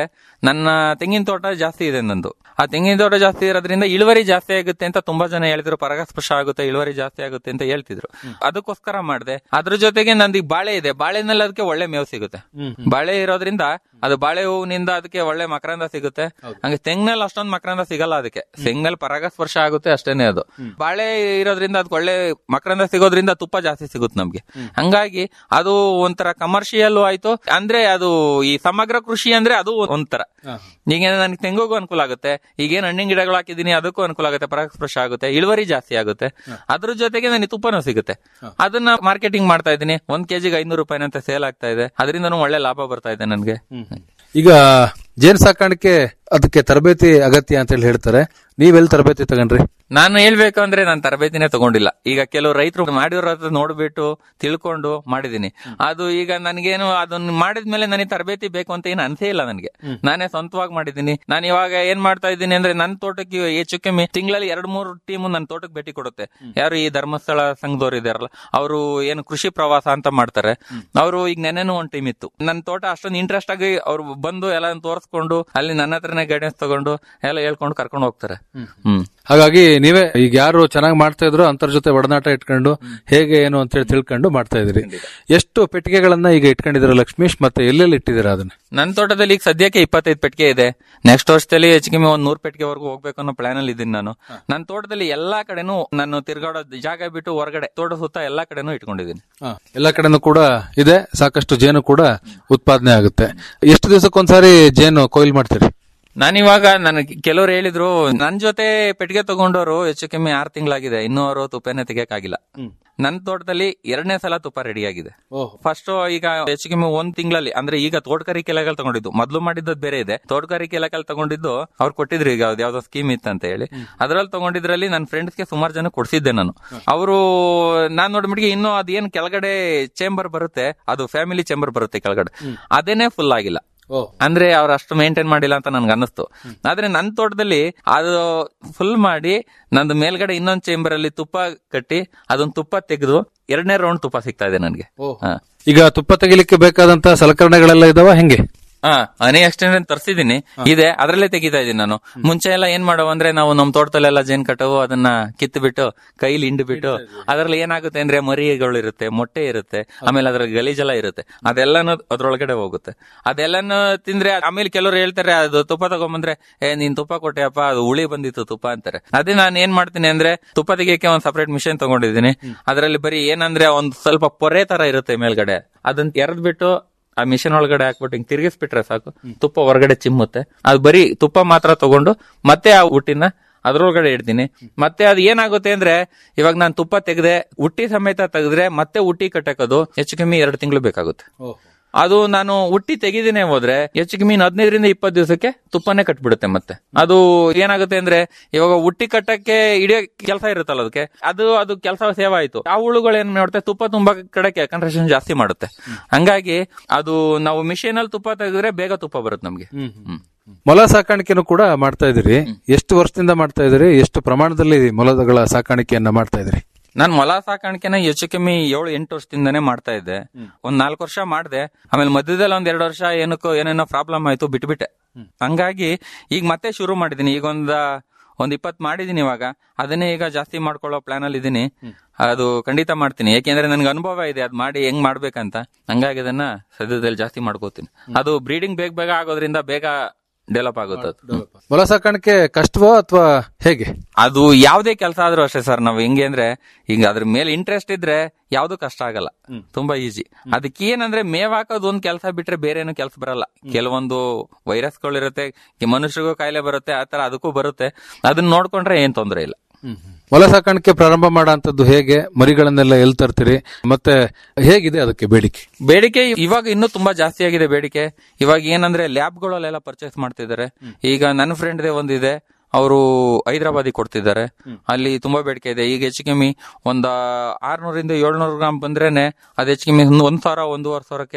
ನನ್ನ ತೆಂಗಿನ ತೋಟ ಜಾಸ್ತಿ ಇದೆ ನಂದು ಆ ತೆಂಗಿನ ತೋಟ ಜಾಸ್ತಿ ಇರೋದ್ರಿಂದ ಇಳುವರಿ ಜಾಸ್ತಿ ಆಗುತ್ತೆ ಅಂತ ತುಂಬಾ ಜನ ಹೇಳಿದ್ರು ಪರಾಗಸ್ಪರ್ಶ ಆಗುತ್ತೆ ಇಳುವರಿ ಜಾಸ್ತಿ ಆಗುತ್ತೆ ಅಂತ ಹೇಳ್ತಿದ್ರು ಅದಕ್ಕೋಸ್ಕರ ಮಾಡಿದೆ ಅದ್ರ ಜೊತೆಗೆ ನಂದು ಈಗ ಬಾಳೆ ಇದೆ ಬಾಳೆನಲ್ಲಿ ಅದಕ್ಕೆ ಒಳ್ಳೆ ಮೇವು ಸಿಗುತ್ತೆ ಬಾಳೆ ಇರೋದ್ರಿಂದ ಅದು ಬಾಳೆ ಹೂವಿನಿಂದ ಅದಕ್ಕೆ ಒಳ್ಳೆ ಮಕರಂದ ಸಿಗುತ್ತೆ ಹಂಗೆ ತೆಂಗಿನಲ್ಲಿ ಅಷ್ಟೊಂದು ಮಕರಂದ ಸಿಗಲ್ಲ ಅದಕ್ಕೆ ತೆಂಗಿನಲ್ಲಿ ಪರಾಗಸ್ಪರ್ಶ ಆಗುತ್ತೆ ಅಷ್ಟೇನೆ ಅದು ಬಾಳೆ ಇರೋದ್ರಿಂದ ಅದಕ್ಕೆ ಒಳ್ಳೆ ಮಕರಂದ ಸಿಗೋದ್ರಿಂದ ತುಪ್ಪ ಜಾಸ್ತಿ ಸಿಗುತ್ತೆ ನಮ್ಗೆ ಹಂಗಾಗಿ ಅದು ಒಂಥರ ಕಮರ್ಷಿಯಲ್ ಆಯ್ತು ಅಂದ್ರೆ ಅದು ಈ ಸಮಗ್ರ ಕೃಷಿ ಅಂದ್ರೆ ಅದು ಒಂಥರ ಈಗ ನನಗೆ ತೆಂಗುಗೂ ಅನುಕೂಲ ಆಗುತ್ತೆ ಈಗೇನ್ ಹಣ್ಣಿನ ಗಿಡಗಳು ಹಾಕಿದೀನಿ ಅದಕ್ಕೂ ಅನುಕೂಲ ಆಗುತ್ತೆ ಪರಾಗಸ್ಪರ್ಶ ಆಗುತ್ತೆ ಇಳುವರಿ ಜಾಸ್ತಿ ಆಗುತ್ತೆ ಅದ್ರ ಜೊತೆಗೆ ನನಗೆ ತುಪ್ಪನೂ ಸಿಗುತ್ತೆ ಅದನ್ನ ಮಾರ್ಕೆಟಿಂಗ್ ಮಾಡ್ತಾ ಇದ್ದೀನಿ ಒಂದ್ ಕೆಜಿಗೆ ಐನೂರು ರೂಪಾಯಿನಂತೆ ಸೇಲ್ ಆಗ್ತಾ ಇದೆ ಅದರಿಂದನೂ ಒಳ್ಳೆ ಲಾಭ ಬರ್ತಾ ಇದೆ ನನ್ಗೆ ಈಗ ಜೇನು ಸಾಕಾಣಿಕೆ ಅದಕ್ಕೆ ತರಬೇತಿ ಅಗತ್ಯ ಅಂತ ಹೇಳಿ ಹೇಳ್ತಾರೆ ನೀವೆಲ್ಲಿ ತರಬೇತಿ ತಗೊಂಡ್ರಿ ನಾನು ಹೇಳ್ಬೇಕು ಅಂದ್ರೆ ನಾನು ತರಬೇತಿನೇ ತಗೊಂಡಿಲ್ಲ ಈಗ ಕೆಲವು ರೈತರು ಮಾಡಿರೋ ಹತ್ರ ನೋಡ್ಬಿಟ್ಟು ತಿಳ್ಕೊಂಡು ಮಾಡಿದೀನಿ ಅದು ಈಗ ನನಗೇನು ಅದನ್ನ ಮಾಡಿದ್ಮೇಲೆ ನನಗೆ ತರಬೇತಿ ಬೇಕು ಅಂತ ಏನು ಅನ್ಸೇ ಇಲ್ಲ ನನಗೆ ನಾನೇ ಸ್ವಂತವಾಗಿ ಮಾಡಿದೀನಿ ನಾನು ಇವಾಗ ಏನ್ ಮಾಡ್ತಾ ಇದ್ದೀನಿ ಅಂದ್ರೆ ನನ್ನ ತೋಟಕ್ಕೆ ಹೆಚ್ಚು ಕಮ್ಮಿ ತಿಂಗಳಲ್ಲಿ ಎರಡ್ ಮೂರು ಟೀಮು ನನ್ನ ತೋಟಕ್ಕೆ ಭೇಟಿ ಕೊಡುತ್ತೆ ಯಾರು ಈ ಧರ್ಮಸ್ಥಳ ಸಂಘದವ್ರು ಇದಾರಲ್ಲ ಅವರು ಏನು ಕೃಷಿ ಪ್ರವಾಸ ಅಂತ ಮಾಡ್ತಾರೆ ಅವರು ಈಗ ನೆನೆನೂ ಒಂದ್ ಟೀಮ್ ಇತ್ತು ನನ್ನ ತೋಟ ಅಷ್ಟೊಂದು ಇಂಟ್ರೆಸ್ಟ್ ಆಗಿ ಅವ್ರು ಬಂದು ಎಲ್ಲ ತೋರಿಸ್ಕೊಂಡು ಅಲ್ಲಿ ನನ್ನ ಹತ್ರನೇ ಗೈಡೆನ್ಸ್ ತಗೊಂಡು ಎಲ್ಲ ಹೇಳ್ಕೊಂಡು ಕರ್ಕೊಂಡು ಹೋಗ್ತಾರೆ ಹ್ಮ್ ಹಾಗಾಗಿ ನೀವೇ ಈಗ ಯಾರು ಚೆನ್ನಾಗಿ ಮಾಡ್ತಾ ಇದ್ರು ಅಂತರ ಜೊತೆ ಒಡನಾಟ ಇಟ್ಕೊಂಡು ಹೇಗೆ ಏನು ಅಂತ ಹೇಳಿ ತಿಳ್ಕೊಂಡು ಮಾಡ್ತಾ ಇದ್ರಿ ಎಷ್ಟು ಪೆಟ್ಟಿಗೆಗಳನ್ನ ಈಗ ಇಟ್ಕೊಂಡಿದ್ದೀರಾ ಲಕ್ಷ್ಮೀಶ್ ಮತ್ತೆ ಎಲ್ಲೆಲ್ಲಿ ಇಟ್ಟಿದ್ದೀರಾ ಅದನ್ನ ನನ್ನ ತೋಟದಲ್ಲಿ ಈಗ ಸದ್ಯಕ್ಕೆ ಇಪ್ಪತ್ತೈದು ಪೆಟ್ಟಿಗೆ ಇದೆ ನೆಕ್ಸ್ಟ್ ವರ್ಷದಲ್ಲಿ ಹೆಚ್ಚು ಕಮ್ಮಿ ಒಂದ್ ನೂರ್ ಪೆಟ್ಟಿಗೆವರೆಗೂ ಹೋಗ್ಬೇಕು ಅನ್ನೋ ಪ್ಲಾನ್ ಅಲ್ಲಿ ಇದ್ದೀನಿ ನಾನು ನನ್ನ ತೋಟದಲ್ಲಿ ಎಲ್ಲಾ ಕಡೆನೂ ನಾನು ತಿರ್ಗಾಡೋ ಜಾಗ ಬಿಟ್ಟು ಹೊರಗಡೆ ತೋಟ ಸುತ್ತ ಎಲ್ಲಾ ಕಡೆನೂ ಇಟ್ಕೊಂಡಿದ್ದೀನಿ ಎಲ್ಲ ಕಡೆನೂ ಕೂಡ ಇದೆ ಸಾಕಷ್ಟು ಜೇನು ಕೂಡ ಉತ್ಪಾದನೆ ಆಗುತ್ತೆ ಎಷ್ಟು ದಿವಸಕ್ಕೊಂದ್ಸಾರಿ ಜೇನು ಕೊಯ್ಲು ಮಾಡ್ತೀರಿ ನಾನಿವಾಗ ನನಗೆ ಕೆಲವರು ಹೇಳಿದ್ರು ನನ್ ಜೊತೆ ಪೆಟ್ಟಿಗೆ ತಗೊಂಡವರು ಹೆಚ್ಚು ಕಮ್ಮಿ ಆರು ತಿಂಗಳಾಗಿದೆ ಇನ್ನೂ ಅವರು ತುಪ್ಪನೇ ತೆಗಿಯಕ್ಕಾಗಿಲ್ಲ ನನ್ನ ತೋಟದಲ್ಲಿ ಎರಡನೇ ಸಲ ತುಪ್ಪ ರೆಡಿ ಆಗಿದೆ ಫಸ್ಟ್ ಈಗ ಹೆಚ್ಚು ಕಮ್ಮಿ ಒಂದ್ ತಿಂಗಳಲ್ಲಿ ಅಂದ್ರೆ ಈಗ ತೋಟಗಾರಿಕೆ ಇಲಾಖೆಲ್ ತಗೊಂಡಿದ್ದು ಮೊದ್ಲು ಮಾಡಿದ್ದು ಬೇರೆ ಇದೆ ತೋಟಗಾರಿಕೆ ಇಲಾಖೆಲ್ ತಗೊಂಡಿದ್ದು ಅವ್ರು ಕೊಟ್ಟಿದ್ರು ಈಗ ಯಾವ್ದು ಯಾವ್ದೋ ಸ್ಕೀಮ್ ಇತ್ತು ಅಂತ ಹೇಳಿ ಅದ್ರಲ್ಲಿ ತಗೊಂಡಿದ್ರಲ್ಲಿ ನನ್ನ ಫ್ರೆಂಡ್ಸ್ಗೆ ಸುಮಾರು ಜನ ಕೊಡ್ಸಿದ್ದೆ ನಾನು ಅವರು ನಾನ್ ನೋಡ್ಬಿಟ್ಟಿಗೆ ಇನ್ನು ಅದೇನ್ ಕೆಳಗಡೆ ಚೇಂಬರ್ ಬರುತ್ತೆ ಅದು ಫ್ಯಾಮಿಲಿ ಚೇಂಬರ್ ಬರುತ್ತೆ ಕೆಳಗಡೆ ಅದೇನೆ ಫುಲ್ ಆಗಿಲ್ಲ ಅಂದ್ರೆ ಅವ್ರು ಅಷ್ಟು ಮೇಂಟೈನ್ ಮಾಡಿಲ್ಲ ಅಂತ ನನ್ಗೆ ಅನ್ನಿಸ್ತು ಆದ್ರೆ ನನ್ನ ತೋಟದಲ್ಲಿ ಅದು ಫುಲ್ ಮಾಡಿ ನಂದು ಮೇಲ್ಗಡೆ ಇನ್ನೊಂದ್ ಚೇಂಬರ್ ಅಲ್ಲಿ ತುಪ್ಪ ಕಟ್ಟಿ ಅದೊಂದು ತುಪ್ಪ ತೆಗೆದು ಎರಡನೇ ರೌಂಡ್ ತುಪ್ಪ ಸಿಗ್ತಾ ಇದೆ ನನ್ಗೆ ಹಾ. ಈಗ ತುಪ್ಪ ತೆಗಿಲಿಕ್ಕೆ ಬೇಕಾದಂತ ಸಲಕರಣೆಗಳೆಲ್ಲ ಇದಾವ ಹೆಂಗೆ ಹಾ ಹನಿ ಎಕ್ಸ್ಟೆಂಡ್ ತರಿಸಿದೀನಿ ಇದೆ ಅದ್ರಲ್ಲೇ ತೆಗಿತಾ ಇದೀನಿ ನಾನು ಮುಂಚೆ ಎಲ್ಲ ಏನ್ ಮಾಡೋ ಅಂದ್ರೆ ನಾವು ನಮ್ ತೋಟದಲ್ಲೆಲ್ಲ ಜೇನ್ ಕಟ್ಟವು ಅದನ್ನ ಕಿತ್ತು ಬಿಟ್ಟು ಕೈಲಿ ಹಿಂಡು ಬಿಟ್ಟು ಅದ್ರಲ್ಲಿ ಏನಾಗುತ್ತೆ ಅಂದ್ರೆ ಮರಿಗಳು ಇರುತ್ತೆ ಮೊಟ್ಟೆ ಇರುತ್ತೆ ಆಮೇಲೆ ಅದ್ರ ಗಲೀಜೆಲ್ಲ ಇರುತ್ತೆ ಅದೆಲ್ಲಾನು ಅದ್ರೊಳಗಡೆ ಹೋಗುತ್ತೆ ಅದೆಲ್ಲಾನು ತಿಂದ್ರೆ ಆಮೇಲೆ ಕೆಲವರು ಹೇಳ್ತಾರೆ ಅದು ತುಪ್ಪ ತಗೊಂಬಂದ್ರೆ ಏ ನೀನ್ ತುಪ್ಪ ಕೊಟ್ಟೆಯಪ್ಪ ಅದು ಹುಳಿ ಬಂದಿತ್ತು ತುಪ್ಪ ಅಂತಾರೆ ಅದೇ ನಾನು ಏನ್ ಮಾಡ್ತೀನಿ ಅಂದ್ರೆ ತುಪ್ಪ ತೆಗಿಯಕ್ಕೆ ಒಂದ್ ಸಪರೇಟ್ ಮಿಷಿನ್ ತಗೊಂಡಿದ್ದೀನಿ ಅದರಲ್ಲಿ ಬರೀ ಏನಂದ್ರೆ ಒಂದ್ ಸ್ವಲ್ಪ ಪೊರೆ ತರ ಇರುತ್ತೆ ಮೇಲ್ಗಡೆ ಅದನ್ನ ಎರೆದ್ ಬಿಟ್ಟು ಆ ಮಿಷನ್ ಒಳಗಡೆ ಹಾಕ್ಬಿಟ್ಟು ಹಿಂಗ್ ತಿರ್ಗಿಸ್ಬಿಟ್ರೆ ಸಾಕು ತುಪ್ಪ ಹೊರಗಡೆ ಚಿಮ್ಮುತ್ತೆ ಅದು ಬರೀ ತುಪ್ಪ ಮಾತ್ರ ತಗೊಂಡು ಮತ್ತೆ ಆ ಹುಟ್ಟಿನ ಅದ್ರೊಳಗಡೆ ಇಡ್ತೀನಿ ಮತ್ತೆ ಅದು ಏನಾಗುತ್ತೆ ಅಂದ್ರೆ ಇವಾಗ ನಾನು ತುಪ್ಪ ತೆಗೆದೆ ಹುಟ್ಟಿ ಸಮೇತ ತೆಗೆದ್ರೆ ಮತ್ತೆ ಹುಟ್ಟಿ ಕಟ್ಟಕೋದು ಹೆಚ್ಚು ಕಮ್ಮಿ ಎರಡು ತಿಂಗಳು ಬೇಕಾಗುತ್ತೆ ಅದು ನಾನು ಹುಟ್ಟಿ ತೆಗಿದೇನೆ ಹೋದ್ರೆ ಹೆಚ್ಚು ಕಮ್ಮಿ ಇನ್ನು ಹದಿನೈದರಿಂದ ಇಪ್ಪತ್ತು ದಿವಸಕ್ಕೆ ತುಪ್ಪನೇ ಕಟ್ಬಿಡುತ್ತೆ ಮತ್ತೆ ಅದು ಏನಾಗುತ್ತೆ ಅಂದ್ರೆ ಇವಾಗ ಹುಟ್ಟಿ ಕಟ್ಟಕ್ಕೆ ಹಿಡಿಯೋ ಕೆಲಸ ಇರುತ್ತಲ್ಲ ಅದಕ್ಕೆ ಅದು ಅದು ಕೆಲಸ ಸೇವ್ ಆಯ್ತು ಆ ಹುಳುಗಳು ಏನ್ ಮಾಡುತ್ತೆ ತುಪ್ಪ ತುಂಬಾ ಕಡೆಗೆ ಕಾನ್ಸಂಟ್ರೇಷನ್ ಜಾಸ್ತಿ ಮಾಡುತ್ತೆ ಹಂಗಾಗಿ ಅದು ನಾವು ಮಿಷಿನ್ ಅಲ್ಲಿ ತುಪ್ಪ ತೆಗೆದ್ರೆ ಬೇಗ ತುಪ್ಪ ಬರುತ್ತೆ ನಮ್ಗೆ ಹ್ಮ್. ಮೊಲ ಸಾಕಾಣಿಕೆನೂ ಕೂಡ ಮಾಡ್ತಾ ಇದ್ದೀರಿ ಎಷ್ಟು ವರ್ಷದಿಂದ ಮಾಡ್ತಾ ಇದ್ದೀರಿ ಎಷ್ಟು ಪ್ರಮಾಣದಲ್ಲಿ ಮೊಲಗಳ ಸಾಕಾಣಿಕೆಯನ್ನ ಮಾಡ್ತಾ ಇದ್ದೀರಿ ನಾನ್ ಮೊಲ ಸಾಕಾಣಿಕೆನ ಹೆಚ್ಚು ಕಮ್ಮಿ ಏಳು ಎಂಟು ವರ್ಷದಿಂದಾನೇ ಮಾಡ್ತಾ ಇದ್ದೆ ಒಂದ್ ನಾಲ್ಕು ವರ್ಷ ಮಾಡ್ದೆ ಆಮೇಲೆ ಮಧ್ಯದಲ್ಲಿ ಒಂದ್ ಎರಡು ವರ್ಷ ಏನಕ್ಕೋ ಏನೇನೋ ಪ್ರಾಬ್ಲಮ್ ಆಯ್ತು ಬಿಟ್ಬಿಟ್ಟೆ ಹಂಗಾಗಿ ಈಗ ಮತ್ತೆ ಶುರು ಮಾಡಿದೀನಿ ಈಗ ಒಂದ ಒಂದ್ ಇಪ್ಪತ್ ಮಾಡಿದೀನಿ ಇವಾಗ ಅದನ್ನೇ ಈಗ ಜಾಸ್ತಿ ಮಾಡ್ಕೊಳ್ಳೋ ಪ್ಲಾನ್ ಅಲ್ಲಿ ಇದೀನಿ ಅದು ಖಂಡಿತ ಮಾಡ್ತೀನಿ ಯಾಕೆಂದ್ರೆ ನನ್ಗೆ ಅನುಭವ ಇದೆ ಅದ್ ಮಾಡಿ ಹೆಂಗ್ ಮಾಡ್ಬೇಕಂತ ಹಂಗಾಗಿ ಅದನ್ನ ಸದ್ಯದಲ್ಲಿ ಜಾಸ್ತಿ ಮಾಡ್ಕೋತೀನಿ ಅದು ಬ್ರೀಡಿಂಗ್ ಬೇಗ ಬೇಗ ಆಗೋದ್ರಿಂದ ಬೇಗ ಡೆವಲಪ್ ಆಗುತ್ತೆ ಅದು. ಮೊಲ ಸಾಕಾಣಿಕೆ ಕಷ್ಟವೋ ಅಥವಾ ಹೇಗೆ ಅದು ಯಾವುದೇ ಕೆಲಸ ಆದ್ರೂ ಅಷ್ಟೇ ಸರ್ ನಾವು ಹೆಂಗೆ ಅಂದ್ರೆ ಈಗ ಅದ್ರ ಮೇಲೆ ಇಂಟ್ರೆಸ್ಟ್ ಇದ್ರೆ ಯಾವ್ದು ಕಷ್ಟ ಆಗಲ್ಲ ತುಂಬಾ ಈಸಿ ಅದಕ್ಕೆ ಏನಂದ್ರೆ ಮೇವ್ ಹಾಕೋದು ಒಂದ್ ಕೆಲಸ ಬಿಟ್ರೆ ಬೇರೆ ಏನು ಕೆಲಸ ಬರಲ್ಲ ಕೆಲವೊಂದು ವೈರಸ್ಗಳಿರುತ್ತೆ ಮನುಷ್ಯರಿಗೂ ಕಾಯಿಲೆ ಬರುತ್ತೆ ಆತರ ಅದಕ್ಕೂ ಬರುತ್ತೆ ಅದನ್ನ ನೋಡ್ಕೊಂಡ್ರೆ ಏನ್ ತೊಂದರೆ ಇಲ್ಲ ಮೊಲ ಸಾಕಾಣಿಕೆ ಪ್ರಾರಂಭ ಮಾಡೋಂಥದ್ದು ಹೇಗೆ ಮರಿಗಳನ್ನೆಲ್ಲ ಎಲ್ಲಿ ತರ್ತೀರಿ ಮತ್ತೆ ಹೇಗಿದೆ ಅದಕ್ಕೆ ಬೇಡಿಕೆ ಬೇಡಿಕೆ ಇವಾಗ ಇನ್ನೂ ತುಂಬಾ ಜಾಸ್ತಿ ಆಗಿದೆ ಬೇಡಿಕೆ ಇವಾಗ ಏನಂದ್ರೆ ಲ್ಯಾಬ್ಗಳಲ್ಲೆಲ್ಲ ಪರ್ಚೇಸ್ ಮಾಡ್ತಿದ್ದಾರೆ ಈಗ ನನ್ನ ಫ್ರೆಂಡ್ದೇ ಒಂದಿದೆ ಅವರು ಹೈದರಾಬಾದಿಗೆ ಕೊಡ್ತಿದ್ದಾರೆ ಅಲ್ಲಿ ತುಂಬಾ ಬೇಡಿಕೆ ಇದೆ ಈಗ ಹೆಚ್ಚು ಕಮ್ಮಿ ಒಂದ್ ಆರ್ನೂರಿಂದ ಏಳ್ನೂರು ಗ್ರಾಮ್ ಬಂದ್ರೇನೆ ಅದ್ ಹೆಚ್ಚು ಕಮ್ಮಿ ಒಂದ್ ಒಂದ್ ಸಾವಿರ ಒಂದೂವರೆ ಸಾವಿರಕ್ಕೆ